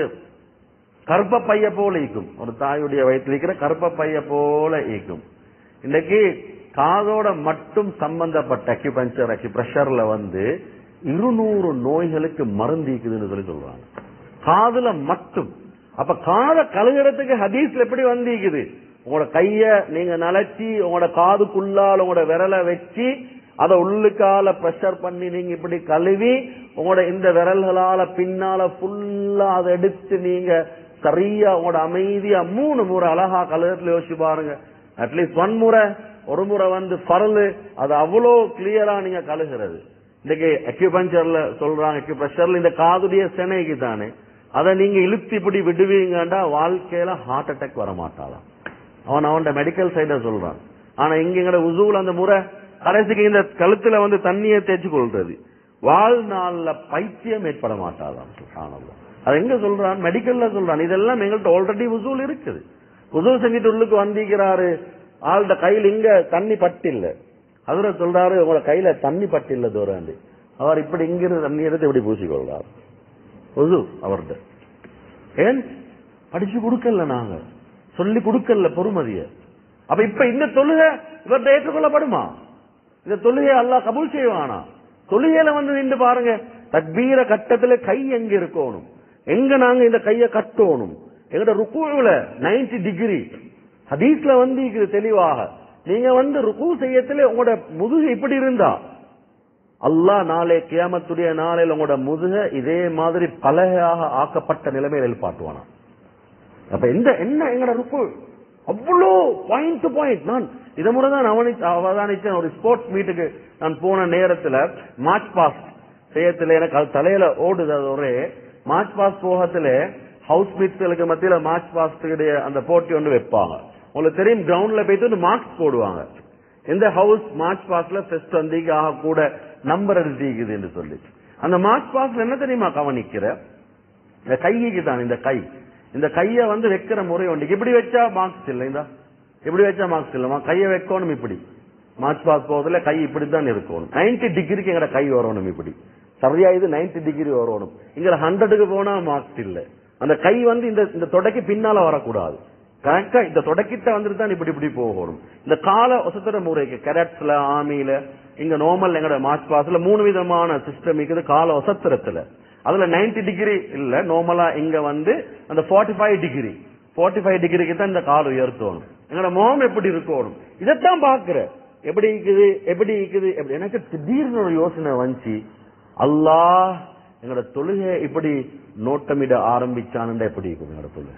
கருப்ப பைய போல ஈக்கும் ஒரு தாயுடைய வயிற்றில் இருக்கிற கருப்ப பைய போல ஈக்கும் இன்னைக்கு காதோட மட்டும் சம்பந்தப்பட்ட அக்யூபஞ்சர் அக்யூப்ரெஷர்ல வந்து இருநூறு நோய்களுக்கு மருந்து ஈக்குதுன்னு சொல்லி சொல்றாங்க காதுல மட்டும் அப்ப காதை கழுகுறதுக்கு ஹதீஸ்ல எப்படி வந்திருக்குது உங்களோட கைய நீங்க நலச்சி உங்களோட காதுக்குள்ளால உங்களோட விரலை வச்சு அதை உள்ளுக்கால பிரஷர் பண்ணி நீங்க இப்படி கழுவி உங்களோட இந்த விரல்களால பின்னால ஃபுல்லா அதை எடுத்து நீங்க சரியா உங்களோட அமைதியா மூணு முறை அழகா கழுகத்துல யோசிச்சு பாருங்க அட்லீஸ்ட் ஒன் முறை ஒரு முறை வந்து பரலு அது அவ்வளோ கிளியரா நீங்க கழுகுறது இன்னைக்கு அக்யூபஞ்சர்ல சொல்றாங்க அக்யூப்ரெஷர்ல இந்த காதுடைய செனைக்கு தானே அதை நீங்க இழுத்து இப்படி விடுவீங்கண்டா வாழ்க்கையில ஹார்ட் அட்டாக் வர மாட்டாளாம் அவன் அவன் மெடிக்கல் சைட சொல்றான் ஆனா இங்க எங்கட உசுவுல அந்த முறை கடைசிக்கு இந்த கழுத்துல வந்து தண்ணியை தேய்ச்சி கொள்றது வாழ்நாள்ல பைத்தியம் ஏற்பட மாட்டாளாம் சுப்ஹானல்லாஹ். அது எங்க சொல்றான் மெடிக்கல்ல சொல்றான் இதெல்லாம் எங்கள்கிட்ட ஆல்ரெடி உசூல் இருக்குது உசூல் செஞ்சுட்டு உள்ளுக்கு வந்திக்கிறாரு ஆள்ட கையில் இங்க தண்ணி பட்டில்ல அதுல சொல்றாரு உங்களோட கையில தண்ணி பட்டில்ல தூரம் அவர் இப்படி இங்கிருந்து தண்ணி எடுத்து இப்படி பூசிக்கொள்றார் உது அவர்கிட்ட ஏன் படிச்சு கொடுக்கல நாங்க சொல்லி கொடுக்கல பொறுமதிய அப்ப இப்ப இந்த தொழுகை இவர்கிட்ட ஏற்றுக்கொள்ளப்படுமா இந்த தொழுகையை அல்லாஹ் கபூல் செய்வானா தொழுகையில வந்து நின்று பாருங்க தக்பீர கட்டத்துல கை எங்க இருக்கணும் எங்க நாங்க இந்த கைய கட்டணும் எங்கட ருக்குல 90 டிகிரி ஹதீஸ்ல வந்து இது தெளிவாக நீங்க வந்து ருக்கு செய்யத்துல உங்களோட முதுகு இப்படி இருந்தா அல்லாஹ் நாளை கியாமத்துடைய நாளையில் உங்களோட முதுக இதே மாதிரி பலகையாக ஆக்கப்பட்ட நிலைமையில் எழுப்பாட்டுவானா அப்ப எந்த என்ன எங்கட ருக்கு அவ்வளோ பாயிண்ட் டு பாயிண்ட் நான் இத முறை தான் அவனி- அவதானிச்சேன் ஒரு ஸ்போர்ட்ஸ் மீட்டுக்கு நான் போன நேரத்துல மார்ச் பாஸ்ட் செய்யத்துல எனக்கு அது தலையில ஓடுது அது ஒரே மார்ச் பாஸ்ட் போகத்துல ஹவுஸ் மீட்ஸ்களுக்கு மத்தியில மார்ச் பாஸ்டுடைய அந்த போட்டி ஒன்று வைப்பாங்க உங்களுக்கு தெரியும் கிரவுண்ட்ல போயிட்டு மார்க்ஸ் போடுவாங்க எந்த ஹவுஸ் மார்ச் பாஸ்ட்ல ஃபெஸ்ட் வந்தீங்க ஆக கூட நம்பர் எடுத்தீங்குது என்று சொல்லி அந்த மார்ச் பாஸ்ட்ல என்ன தெரியுமா கவனிக்கிற இந்த கைக்கு தான் இந்த கை இந்த கைய வந்து வைக்கிற முறை உண்டு இப்படி வச்சா மார்க்ஸ் இல்லை இந்த இப்படி வச்சா மார்க்ஸ் இல்லமா கைய வைக்கணும் இப்படி மார்ச் பாஸ் போறதுல கை இப்படித்தான் இருக்கணும் 90 டிகிரிக்கு எங்கட கை வரணும் இப்படி சரியா இது 90 டிகிரி வரணும் இங்க ஹண்ட்ரடுக்கு போனா மார்க்ஸ் இல்ல அந்த கை வந்து இந்த இந்த தொடக்கி பின்னால வரக்கூடாது கரெக்டா இந்த தொடக்கிட்ட வந்துட்டு தான் இப்படி இப்படி போகணும் இந்த கால ஒசத்துற முறைக்கு கெரட்ஸ்ல ஆமியில இங்க நார்மல் எங்கட மார்ச் பாஸ்ல மூணு விதமான சிஸ்டம் இருக்குது கால ஒசத்திரத்துல அதுல 90 டிகிரி இல்ல நார்மலா இங்க வந்து அந்த 45 ஃபைவ் டிகிரி 45 ஃபைவ் டிகிரிக்கு தான் இந்த கால் உயர்த்தணும் எங்கட மோம் எப்படி இருக்கணும் இதைத்தான் பாக்குற எப்படி இருக்குது எப்படி இருக்குது எப்படி எனக்கு திடீர்னு ஒரு யோசனை வந்துச்சு அல்லாஹ் எங்கட தொழுகை இப்படி நோட்டமிட ஆரம்பிச்சானுண்டா எப்படி இருக்கும் எங்கட தொழுகை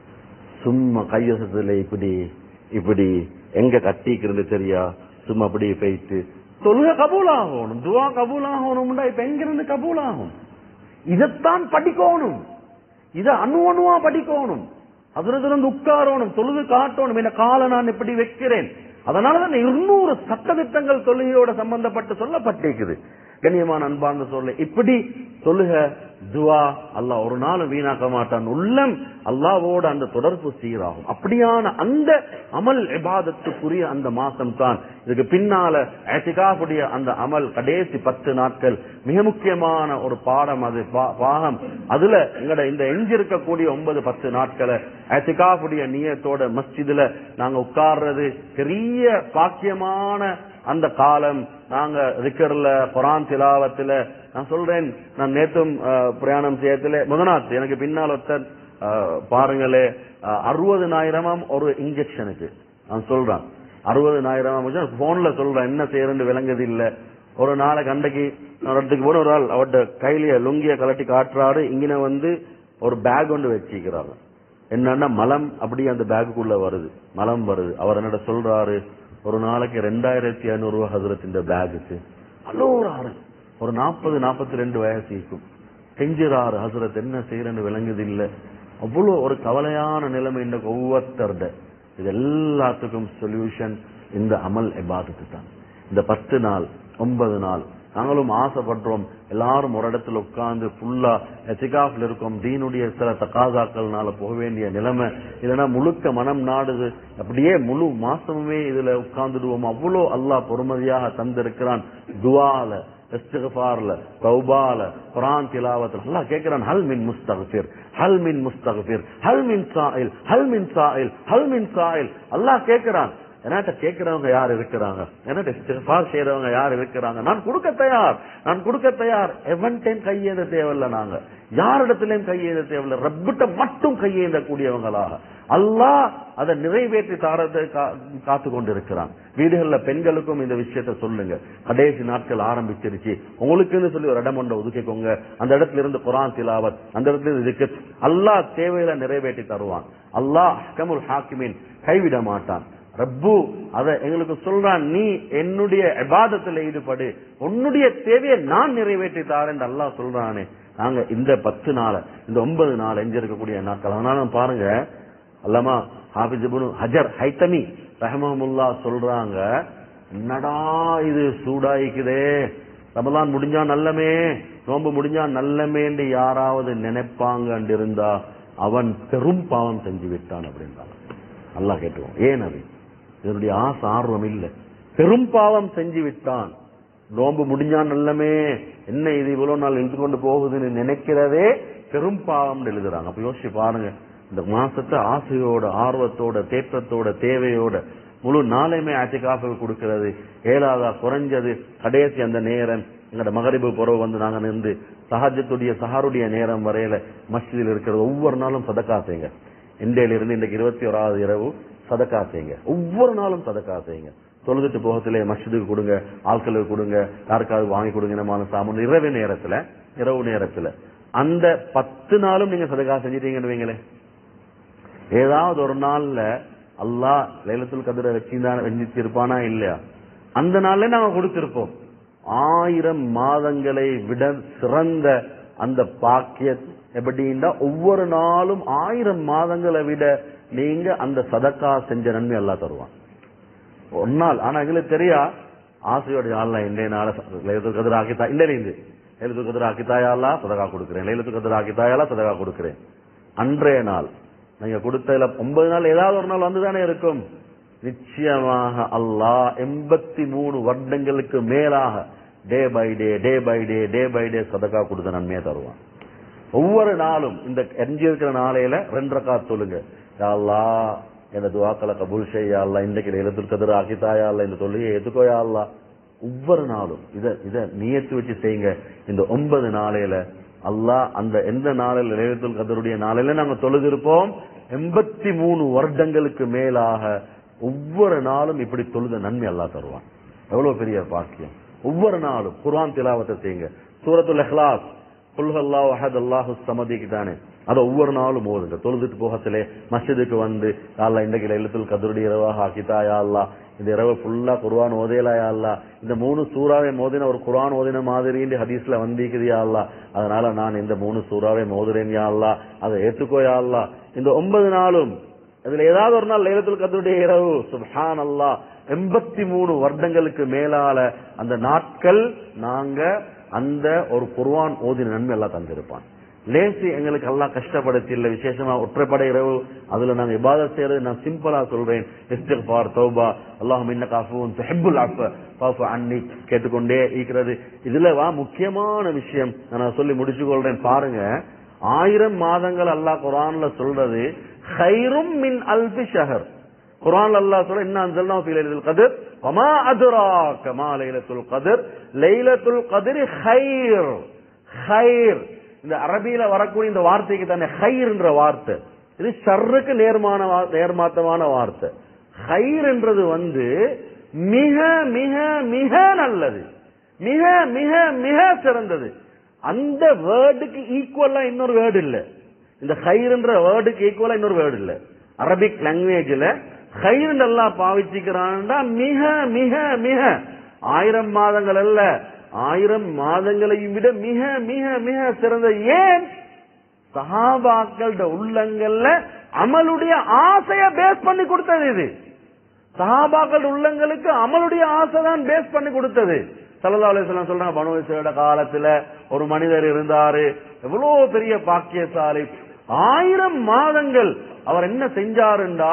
சும்மா கையசத்துல இப்படி இப்படி எங்க கட்டிக்கிறது சரியா சும்மா அப்படி போயிட்டு தொழுக கபூல் ஆகணும் துவா கபூல் ஆகணும்டா இப்ப எங்க இருந்து கபூல் ஆகும் இதைத்தான் படிக்கணும் இத அணு அணுவா படிக்கணும் அதுல இருந்து உட்காரணும் தொழுது காட்டணும் என்ன காலை நான் இப்படி வைக்கிறேன் அதனாலதான் இருநூறு சட்டதிட்டங்கள் தொழுகையோட சம்பந்தப்பட்டு சொல்லப்பட்டிருக்குது கண்ணியமான அன்பார்ந்த சொல்ல இப்படி தொழுக துவா அல்லாஹ் ஒரு நாளும் வீணாக்க மாட்டான் உள்ளம் அல்லாவோட அந்த தொடர்பு சீராகும் அப்படியான அந்த அமல் இபாதத்துக்குரிய அந்த மாசம் தான் இதுக்கு பின்னால ஏத்திகாவுடைய அந்த அமல் கடைசி பத்து நாட்கள் மிக முக்கியமான ஒரு பாடம் அது பா- பாகம் அதுல எங்கட இந்த எஞ்சி இருக்கக்கூடிய ஒன்பது பத்து நாட்களை ஏத்திகாவுடைய நியத்தோட மஸ்ஜிதுல நாங்க உட்கார்றது பெரிய பாக்கியமான அந்த காலம் நாங்க ரிக்கர்ல குரான் திலாவத்துல நான் சொல்றேன் நான் நேத்தும் அஹ், பிரயாணம் செய்யத்துல முதநாத் எனக்கு பின்னால் ஒருத்தர் அஹ், பாருங்களே அறுபதுனாயிரமாம் ஒரு இன்ஜெக்ஷனுக்கு நான் சொல்றேன் அறுபதுனாயிரமாம் போன்ல சொல்றேன் என்ன செய்யறேன்னு விளங்குது இல்ல ஒரு நாளைக்கு அன்றைக்கு நான் ஒரு இடத்துக்கு போன ஒரு ஆள் அவர்கிட்ட கையில லுங்கிய கலட்டி காட்டுறாரு இங்கன வந்து ஒரு பேக் ஒன்று வச்சிக்கிறாங்க என்னன்னா மலம் அப்படியே அந்த பேக்குக்குள்ள வருது மலம் வருது அவர் என்னோட சொல்றாரு ஒரு நாளைக்கு ரெண்டாயிரத்தி ஐநூறு ரூபாய் ஹசரத் இந்த பேகுக்கு அலோராரு ஒரு நாற்பது நாற்பத்தி ரெண்டு வயசு இருக்கும் செஞ்சிராரு ஹசரத் என்ன செய்யறேன்னு விளங்குது இல்ல அவ்வளவு ஒரு கவலையான நிலைமை இந்த ஒவ்வொருத்தருட இது எல்லாத்துக்கும் சொல்யூஷன் இந்த அமல் எபாதத்து தான் இந்த பத்து நாள் ஒன்பது நாள் நாங்களும் ஆசைப்படுறோம் எல்லாரும் ஒரு இடத்துல உட்கார்ந்து ஃபுல்லா எத்திகாஃப்ல இருக்கோம் தீனுடைய சில தகாதாக்கள்னால போக வேண்டிய நிலைமை இல்லைன்னா முழுக்க மனம் நாடுது அப்படியே முழு மாசமுமே இதுல உட்கார்ந்துடுவோம் அவ்வளோ அல்லாஹ் பொறுமதியாக தந்திருக்கிறான் துவால இஸ்திக்ஃபார்ல தௌபால குர்ஆன் திலாவத்துல அல்லாஹ் கேக்குறான் ஹல் மின் முஸ்தக்ஃபிர் ஹல் மின் முஸ்தக்ஃபிர் ஹல் மின் சாயில் ஹல் மின் சாயில் ஹல் மின் சாயில் அல்லாஹ் கேக்குறான் என்கிட்ட கேட்கிறவங்க யார் இருக்கிறாங்க என்கிட்ட இஸ்திக்ஃபார் செய்யறவங்க யார் இருக்கிறாங்க நான் கொடுக்க தயார் நான் கொடுக்க தயார் எவன் டைம் கையேத தேவையில்ல நாங்க யாரிடத்திலையும் கையேத தேவையில்ல ரப்பிட்ட மட்டும் கையேந்த கூடியவங்களாக அல்லாஹ் அதை நிறைவேற்றி தாரத்தை காத்து கொண்டிருக்கிறான் வீடுகள்ல பெண்களுக்கும் இந்த விஷயத்த சொல்லுங்க கடைசி நாட்கள் ஆரம்பிச்சிருச்சு உங்களுக்குன்னு சொல்லி ஒரு இடம் ஒன்றை ஒதுக்கிக்கோங்க அந்த இடத்துல இருந்து குரான் திலாவத் அந்த இடத்துல இருந்து இதுக்கு அல்லாஹ் தேவையில நிறைவேற்றி தருவான் அல்லாஹ் அஹ்கமுல் ஹாக்கிமீன் கைவிட மாட்டான் ரப்பு அத எங்களுக்கு சொல்றான் நீ என்னுடைய இபாதத்துல ஈடுபடு உன்னுடைய தேவையை நான் நிறைவேற்றி தாரேன் அல்லாஹ் சொல்றானே நாங்க இந்த பத்து நாள் இந்த ஒன்பது நாள் எங்க இருக்கக்கூடிய நாட்கள் அதனால பாருங்க அல்லமா ஹாபிஸ் இப்னு ஹஜர் ஹைத்தமி ரஹமமுல்லா சொல்றாங்க என்னடா இது சூடாயிக்குதே ரமலான் முடிஞ்சா நல்லமே நோன்பு முடிஞ்சா நல்லமேன்னு யாராவது நினைப்பாங்க இருந்தா அவன் பெரும் பாவம் செஞ்சு விட்டான் அப்படின்றாங்க அல்லாஹ் கேட்டுவோம் ஏன் அது இதனுடைய ஆசை ஆர்வம் இல்ல பெரும் பாவம் செஞ்சு விட்டான் நோன்பு முடிஞ்சா நல்லமே என்ன இது இவ்வளவு நாள் இழுத்து கொண்டு போகுதுன்னு நினைக்கிறதே பெரும் பாவம் எழுதுறாங்க அப்ப யோசிச்சு பாருங்க இந்த மாசத்தை ஆசையோட ஆர்வத்தோட தேற்றத்தோட தேவையோட முழு நாளையுமே ஆட்சிக்காக கொடுக்கிறது ஏழாதா குறைஞ்சது கடைசி அந்த நேரம் எங்கட மகரிபு புறவு வந்து நாங்க நின்று சஹஜத்துடைய சஹாருடைய நேரம் வரையில மஸ்ஜிதில் இருக்கிறது ஒவ்வொரு நாளும் சதக்கா செய்யுங்க இந்தியில இருந்து இன்றைக்கு இருபத்தி ஓராவது இரவு சதக்கா செய்யுங்க ஒவ்வொரு நாளும் சதக்கா செய்யுங்க தொழுதுட்டு போகத்திலே மஸ்ஜிதுக்கு கொடுங்க ஆட்களுக்கு கொடுங்க யாருக்காவது வாங்கி கொடுங்க நம்ம சாமான் இரவு நேரத்துல இரவு நேரத்துல அந்த பத்து நாளும் நீங்க சதக்கா செஞ்சிட்டீங்கன்னு வைங்களேன் ஏதாவது ஒரு நாள்ல அல்லாஹ் லைலத்துல் கதிர வச்சிருந்தான வச்சிருப்பானா இல்லையா அந்த நாள்ல நாங்க கொடுத்திருப்போம் ஆயிரம் மாதங்களை விட சிறந்த அந்த பாக்கிய எப்படின்னா ஒவ்வொரு நாளும் ஆயிரம் மாதங்களை விட நீங்க அந்த சதக்கா செஞ்ச நன்மை எல்லாம் தருவான் ஒரு நாள் ஆனா எங்களுக்கு தெரியா ஆசையோட ஆள்ல இன்றைய நாள லைலத்துல் கதிர ஆக்கித்தா இல்ல இருந்து லைலத்துல் கதிர ஆக்கித்தாயாலா சதகா கொடுக்கிறேன் லைலத்துல் கதிர ஆக்கித்தாயாலா சதகா கொடுக்கிறேன் அன்றைய நாள் நீங்க கொடுத்ததுல ஒன்பது நாள் ஏதாவது ஒரு நாள் வந்துதானே இருக்கும் நிச்சயமாக அல்லாஹ் எண்பத்தி மூணு வருடங்களுக்கு மேலாக day by day day by day day by day சதக்கா கொடுத்த நன்மையை தருவான் ஒவ்வொரு நாளும் இந்த எஞ்சி இருக்கிற நாளையில ரெண்டு ரக்கா தொழுங்க யா அல்லாஹ் எனது துவாக்களை கபூல் செய்யா அல்லா இன்றைக்கு எழுத்துல் கதிர ஆக்கித்தாயா அல்ல இந்த தொழுகையை எதுக்கோயா அல்லா ஒவ்வொரு நாளும் இத இத நியத்து வச்சு செய்யுங்க இந்த ஒன்பது நாளையில அல்லாஹ் அந்த எந்த நாளில் லேலத்துல் கதருடைய நாளையில நாங்க தொழுதிருப்போம் எண்பத்தி மூணு வருடங்களுக்கு மேலாக ஒவ்வொரு நாளும் இப்படி தொழுத நன்மை அல்லாஹ் தருவான் எவ்வளவு பெரிய பாக்கியம் ஒவ்வொரு நாளும் குர்ஆன் திலாவத்தை செய்யுங்க சூரத்துல் இஹ்லாஸ் குல் அல்லாஹ் அஹத் அல்லாஹு சமதிக்கு தானே அதை ஒவ்வொரு நாளும் ஓதுங்க தொழுதுட்டு போகத்திலே மஸ்ஜிதுக்கு வந்து அல்லா இன்றைக்கு எழுத்தில் கதருடைய இரவாக ஆக்கித்தாயா அல்லா இந்த இரவு ஃபுல்லா குர்ஆன் ஓதையலாயா அல்லா இந்த மூணு சூறாவை மோதின ஒரு குர்ஆன் ஓதின மாதிரி ஹதீஸ்ல வந்திக்குதியா அல்லா அதனால நான் இந்த மூணு சூறாவை மோதுறேன் யா அல்லா அதை ஏத்துக்கோயா அல்லா இந்த ஒன்பது நாளும் அதுல ஏதாவது ஒரு நாள் லைலத்துல் கதருடைய இரவு சுப்ஹான் அல்லா எண்பத்தி மூணு வருடங்களுக்கு மேலால அந்த நாட்கள் நாங்க அந்த ஒரு குர்ஆன் ஓதின நன்மை எல்லாம் தந்திருப்பான் லேசி எங்களுக்கு எல்லாம் கஷ்டப்படுத்தி இல்ல விசேஷமா ஒற்றைப்படை இரவு அதுல நாங்க இபாதத் செய்யறது நான் சிம்பிளா சொல்றேன் இஸ்திக்பார் தௌபா அல்லாஹும் இன்ன காஃபுன் துஹிப்புல் அஃப ஃபஃபு அன்னி கேட்டுக்கொண்டே இருக்கிறது இதுல வா முக்கியமான விஷயம் நான் சொல்லி முடிச்சு கொள்றேன் பாருங்க ஆயிரம் மாதங்கள் அல்லாஹ் குர்ஆன்ல சொல்றது ஹைரும் மின் அல்பி ஷஹர் குர்ஆன்ல அல்லாஹ் சொல்ற இன்ன அன்சல்னா ஃபீ லைலத்துல் கத்ர் வமா அத்ராக மா லைலத்துல் கத்ர் லைலத்துல் கத்ர் ஹைர் ஹைர் இந்த அரபியில வரக்கூடிய இந்த வார்த்தைக்கு தானே ஹைர் என்ற வார்த்தை இது ஷர்ருக்கு நேர்மான வா- நேர்மாத்தமான வார்த்தை ஹைர் என்றது வந்து மிக மிக மிக நல்லது மிக மிக மிக சிறந்தது அந்த வேர்டுக்கு ஈக்குவலா இன்னொரு வேர்டு இல்ல இந்த ஹைர்ன்ற வேர்டுக்கு ஈக்குவலா இன்னொரு வேர்டு இல்ல அரபிக் லாங்குவேஜ்ல ஹைர் எல்லாம் பாவிச்சுக்கிறான்டா மிக மிக மிக ஆயிரம் மாதங்கள் அல்ல ஆயிரம் மாதங்களையும் விட மிக மிக மிக சிறந்த ஏன் சஹாபாக்களோட உள்ளங்கள்ல அமலுடைய ஆசைய பேஸ் பண்ணி கொடுத்தது இது சஹாபாக்கள் உள்ளங்களுக்கு அமலுடைய ஆசை தான் பேஸ் பண்ணி கொடுத்தது சல்லல்லாஹு அலைஹி வஸல்லம் சொல்றாங்க பனு இஸ்ரவேல காலத்துல ஒரு மனிதர் இருந்தாரு எவ்வளவு பெரிய பாக்கியசாலி ஆயிரம் மாதங்கள் அவர் என்ன செஞ்சாருண்டா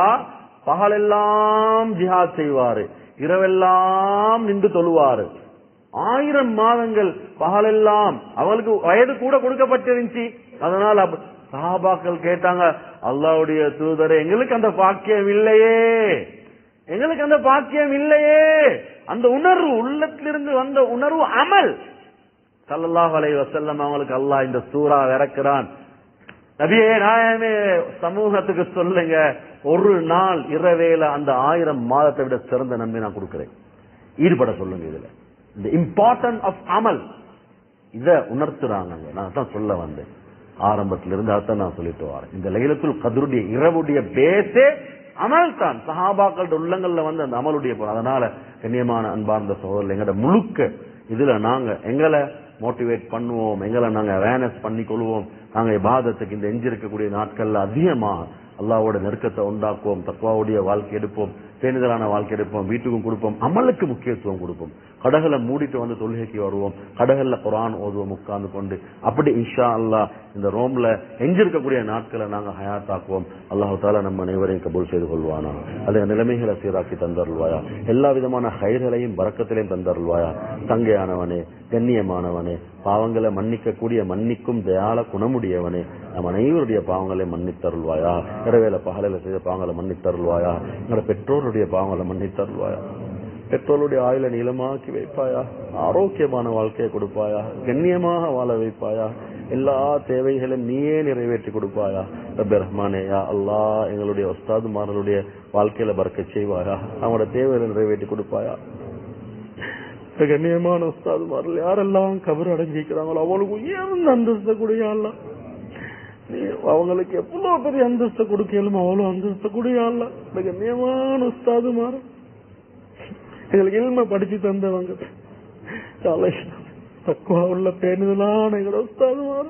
பகலெல்லாம் ஜிஹாத் செய்வாரு இரவெல்லாம் நின்று தொழுவாரு ஆயிரம் மாதங்கள் பகலெல்லாம் அவளுக்கு வயது கூட கொடுக்கப்பட்டிருந்துச்சு அதனால அப்ப- சஹாபாக்கள் கேட்டாங்க அல்லாஹ்வுடைய தூதரே எங்களுக்கு அந்த பாக்கியம் இல்லையே எங்களுக்கு அந்த பாக்கியம் இல்லையே அந்த உணர்வு உள்ளத்திலிருந்து வந்த உணர்வு அமல் ஸல்லல்லாஹு அலைஹி வஸல்லம் அவங்களுக்கு அல்லாஹ் இந்த சூறா இறக்குறான் நபியே நாயமே சமூகத்துக்கு சொல்லுங்க ஒரு நாள் இரவேல அந்த ஆயிரம் மாதத்தை விட சிறந்த நன்மை நான் கொடுக்கிறேன் ஈடுபட சொல்லுங்க இதுல இந்த இம்பார்ட்டன்ட் ஆஃப் அமல் இத உணர்த்துறாங்க நான் தான் சொல்ல வந்தேன் ஆரம்பத்துல இருந்து அதான் நான் சொல்லிட்டு வரேன் இந்த லைலத்துல் கதருடைய இரவுடைய பேஸே அமல் தான் சஹாபாக்களோட உள்ளங்கள்ல வந்து அந்த அமலுடைய பொருள். அதனால கண்ணியமான அன்பார்ந்த சகோதரர் எங்கட முழுக்க இதுல நாங்க எங்களை மோட்டிவேட் பண்ணுவோம் எங்களை நாங்க அவேர்னஸ் பண்ணி கொள்வோம் நாங்க இபாதத்துக்கு இந்த எஞ்சி இருக்கக்கூடிய நாட்கள்ல அதிகமாக அல்லாஹ்வோட நெருக்கத்தை உண்டாக்குவோம் தக்வாவுடைய வாழ்க்கை எடுப்போம் பேணுதலான வாழ்க்கை எடுப்போம் வீட்டுக்கும் கொடுப்போம் அமலுக்கு முக்கியத்துவம் கொடுப்போம் கடகளை மூடிட்டு வந்து தொழுகைக்கு வருவோம் கடகல்ல குரான் ஓதுவோம் உட்கார்ந்து கொண்டு அப்படி இன்ஷா அல்லாஹ் இந்த ரோம்ல எஞ்சிருக்கக்கூடிய நாட்களை நாங்க ஹயாத்தாக்குவோம் அல்லாஹு தாலா நம்ம அனைவரையும் கபூல் செய்து கொள்வானா அது நிலைமைகளை சீராக்கி தந்தருள்வாயா எல்லா விதமான ஹைர்களையும் பறக்கத்திலையும் தந்தருள்வாயா தங்கையானவனே கண்ணியமானவனே பாவங்களை மன்னிக்கக்கூடிய மன்னிக்கும் தயால குணமுடையவனே நம் அனைவருடைய பாவங்களை மன்னித்தருள்வாயா இரவேல பகலில செய்த பாவங்களை மன்னித்தருள்வாயா எங்களோட பெற்றோருடைய பாவங்களை மன்னித்தருள்வாயா பெற்றோருடைய ஆயுள நீளமாக்கி வைப்பாயா ஆரோக்கியமான வாழ்க்கையை கொடுப்பாயா கண்ணியமாக வாழ வைப்பாயா எல்லா தேவைகளையும் நீயே நிறைவேற்றி கொடுப்பாயா ரப்ப ரஹ்மானே யா அல்லாஹ் எங்களுடைய ஒஸ்தாதுமார்களுடைய வாழ்க்கையில பறக்க செய்வாயா அவங்களோட தேவைகளை நிறைவேற்றி கொடுப்பாயா இந்த கண்ணியமான உஸ்தாதுமார்கள் யாரெல்லாம் கபர் அடைஞ்சிக்கிறாங்களோ அவங்களுக்கு உயர்ந்த அந்தஸ்தை கூடிய அல்ல நீ அவங்களுக்கு எவ்வளவு பெரிய அந்தஸ்தை கொடுக்கலும் அவ்வளவு அந்தஸ்தை கூடிய அல்ல இந்த கண்ணியமான உஸ்தாதுமார் எங்களுக்கு இல்ம படிச்சு தந்தவங்க தலை தக்குவா உள்ள பேணுதலான எங்களோட உஸ்தாதுமார்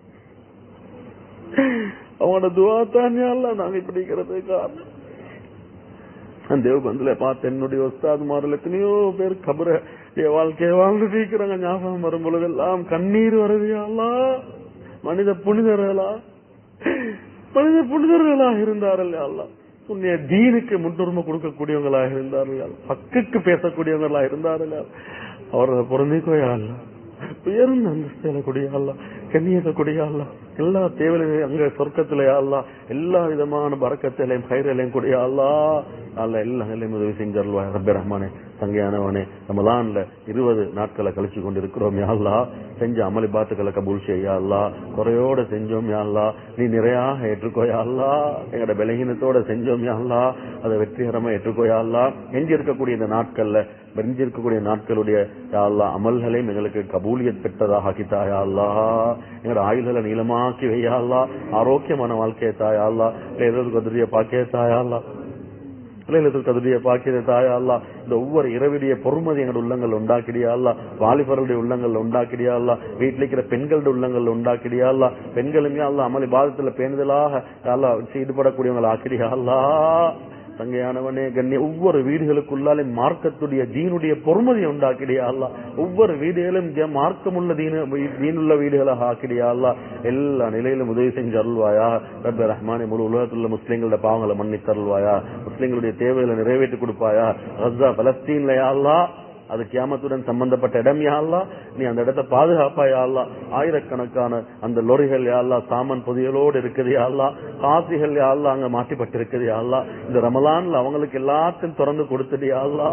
அவங்களோட துவா தான் அல்ல நாங்க இப்படிக்கிறது காரணம் நான் தேவபந்துல பார்த்து என்னுடைய உஸ்தாதுமாரில் எத்தனையோ பேர் கபர என் வாழ்க்கையை வாழ்ந்துட்டு இருக்கிறாங்க ஞாபகம் வரும் பொழுதெல்லாம் கண்ணீர் வருது அல்லா மனித புனிதர்களா மனித புனிதர்களாக இருந்தார்கள் யா அல்லாஹ் உன்னுடைய தீனுக்கு முன்னுரிமை கொடுக்கக்கூடியவங்களாக இருந்தார்கள் யா அல்லாஹ். ஹக்குக்கு பேசக்கூடியவங்களாக இருந்தார்கள் யா அல்லாஹ். அவர்களை பொருந்திக்கோயா அல்ல உயர்ந்த அந்தஸ்தில கூடிய அல்ல கண்ணியத்தை கூடிய அல்ல எல்லா தேவையிலையும் அங்க சொர்க்கத்திலே அல்ல எல்லா விதமான பறக்கத்திலையும் கயிறையும் கூடிய அல்லா அல்ல எல்லா நிலையும் உதவி செஞ்சருள்வா ரப்பே ரஹ்மானே தங்கையானவனே ரமலான்ல இருபது நாட்களை கழிச்சு கொண்டிருக்கிறோம் யா அல்லா செஞ்ச அமளி பாத்துக்களை கபூல் செய்யா அல்லா குறையோட செஞ்சோம் யா அல்லா நீ நிறையாக ஏற்றுக்கோ யா அல்லா எங்களோட பலகீனத்தோட செஞ்சோம் யா அல்லா அதை வெற்றிகரமா ஏற்றுக்கோ யா அல்லா எஞ்சி இருக்கக்கூடிய இந்த நாட்கள்ல வெஞ்சி இருக்கக்கூடிய நாட்களுடைய யா அல்லா அமல்களையும் எங்களுக்கு கபூலியத் பெற்றதாக ஆக்கித்தாயா அல்லா எங்களோட ஆயுள்களை நீளமாக்கி வையா அல்லா ஆரோக்கியமான வாழ்க்கையை தாயா அல்லா ஏதாவது கதிரிய பாக்கிய தாயா அல்லா லைலத்துல் கதிரிய பாக்கியதை தாயா அல்லா இந்த ஒவ்வொரு இரவிடைய பொறுமதி எங்களோட உள்ளங்கள் உண்டாக்கிடியா அல்லா வாலிபர்களுடைய உள்ளங்கள் உண்டாக்கிடியா அல்லா வீட்டில் இருக்கிற பெண்களுடைய உள்ளங்கள் உண்டாக்கிடியா அல்லா பெண்களுமே அல்லா அமளி பாதத்துல பேணுதலாக அல்லா ஈடுபடக்கூடியவங்களை ஆக்கிடியா அல்லா தங்கையானவனே கண்ணிய ஒவ்வொரு வீடுகளுக்குள்ளாலே மார்க்கத்துடைய தீனுடைய பொறுமதியை உண்டாக்கிடியா அல்லா ஒவ்வொரு வீடுகளும் ஜ- மார்க்கமுள்ள தீன தீனுள்ள வீடுகளாக ஆக்கிடியா அல்லா எல்லா நிலையிலும் உதவி செஞ்சு அருள்வாயா ரப்ப ரஹ்மானே முழு உலகத்துள்ள முஸ்லிம்களோட பாவங்களை மன்னித்து அருள்வாயா முஸ்லிம்களுடைய தேவைகளை நிறைவேற்றி கொடுப்பாயா கஸ்ஸா பலஸ்தீன்ல யா அல்லா அது கியாமத்துடன் சம்பந்தப்பட்ட இடம் யா அல்லா நீ அந்த இடத்தை பாதுகாப்பா யா அல்லா ஆயிரக்கணக்கான அந்த லொரிகள் யா அல்லா சாமான் பொதிகளோடு இருக்குது யா அல்லா காசிகள் யா அல்லா அங்க மாட்டிப்பட்டு இருக்குது யா அல்லா இந்த ரமலான்ல அவங்களுக்கு எல்லாத்தையும் திறந்து கொடுத்துடு யா அல்லா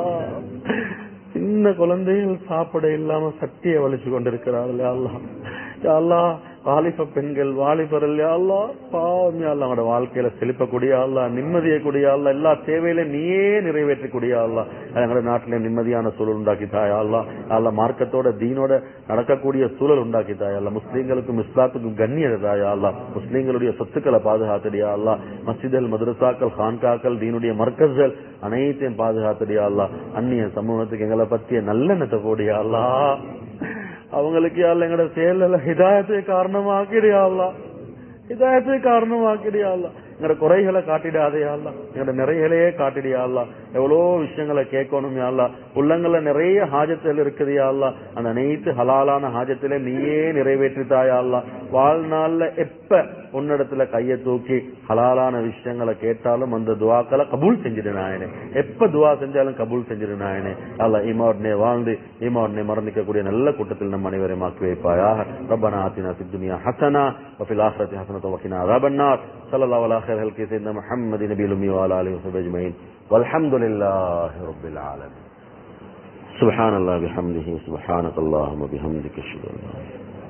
சின்ன குழந்தைகள் சாப்பிட இல்லாம சட்டியை வலிச்சு கொண்டிருக்கிறார்கள் யா அல்லா யா அல்லா வாலிப பெண்கள் வாலிபர்கள் யா அல்லா பாவம் யா அல்லா அவங்களோட வாழ்க்கையில செழிப்பக்கூடிய அல்லா நிம்மதியை கூடிய அல்லா எல்லா தேவையில நீயே நிறைவேற்றக்கூடிய அல்லா எங்களோட நாட்டில நிம்மதியான சூழல் உண்டாக்கி தாயா அல்லா அல்லா மார்க்கத்தோட தீனோட நடக்கக்கூடிய சூழல் உண்டாக்கி தாயா அல்லா முஸ்லீம்களுக்கும் இஸ்லாத்துக்கும் கண்ணியத தாயா அல்லா முஸ்லீம்களுடைய சொத்துக்களை பாதுகாத்தடியா அல்லா மஸ்ஜிதல் மதரசாக்கள் கான்காக்கள் தீனுடைய மர்க்கஸ்கள் அனைத்தையும் பாதுகாத்தடியா அல்லா அந்நிய சமூகத்துக்கு எங்களை பத்திய நல்லெண்ணத்தை போடியா அல்லா அவங்களுக்கு யாழ்ல எங்களோட செயல ஹிதாயத்தை காரணமாக்கிடியா அல்லா ஹிதாயத்தை காரணமாக்கிடியா அல்லா எங்களோட குறைகளை காட்டிடாதே அல்லா எங்களோட நிறைகளையே காட்டிடியா அல்லா எவ்வளோ விஷயங்களை கேட்கணும் அல்லா உள்ளங்கள்ல நிறைய ஹாஜத்தில் இருக்குது அல்லா அந்த அனைத்து ஹலாலான ஹாஜத்தில நீயே நிறைவேற்றித்தாயா அல்லா வாழ்நாள்ல எப்ப உன்னிடத்துல கையை தூக்கி ஹலாலான விஷயங்களை கேட்டாலும் அந்த துவாக்களை கபூல் செஞ்சிடு நாயனே எப்ப துவா செஞ்சாலும் கபூல் செஞ்சிடு நாயனே அல்ல ஈமாவுடனே வாழ்ந்து ஈமாவுடனே மறந்திக்கக்கூடிய நல்ல கூட்டத்தில் நம் அனைவரையும் ஆக்கி வைப்பாயாக ரப்பனா ஆத்தினா في الدنيا حسنة وفي الآخرة حسنة وقنا عذاب النار صلى الله على خير خلق سيدنا محمد نبي الأمي وعلى آله وصحبه أجمعين والحمد لله رب العالمين سبحان الله بحمده سبحانك اللهم وبحمدك اشهد ان لا اله الا انت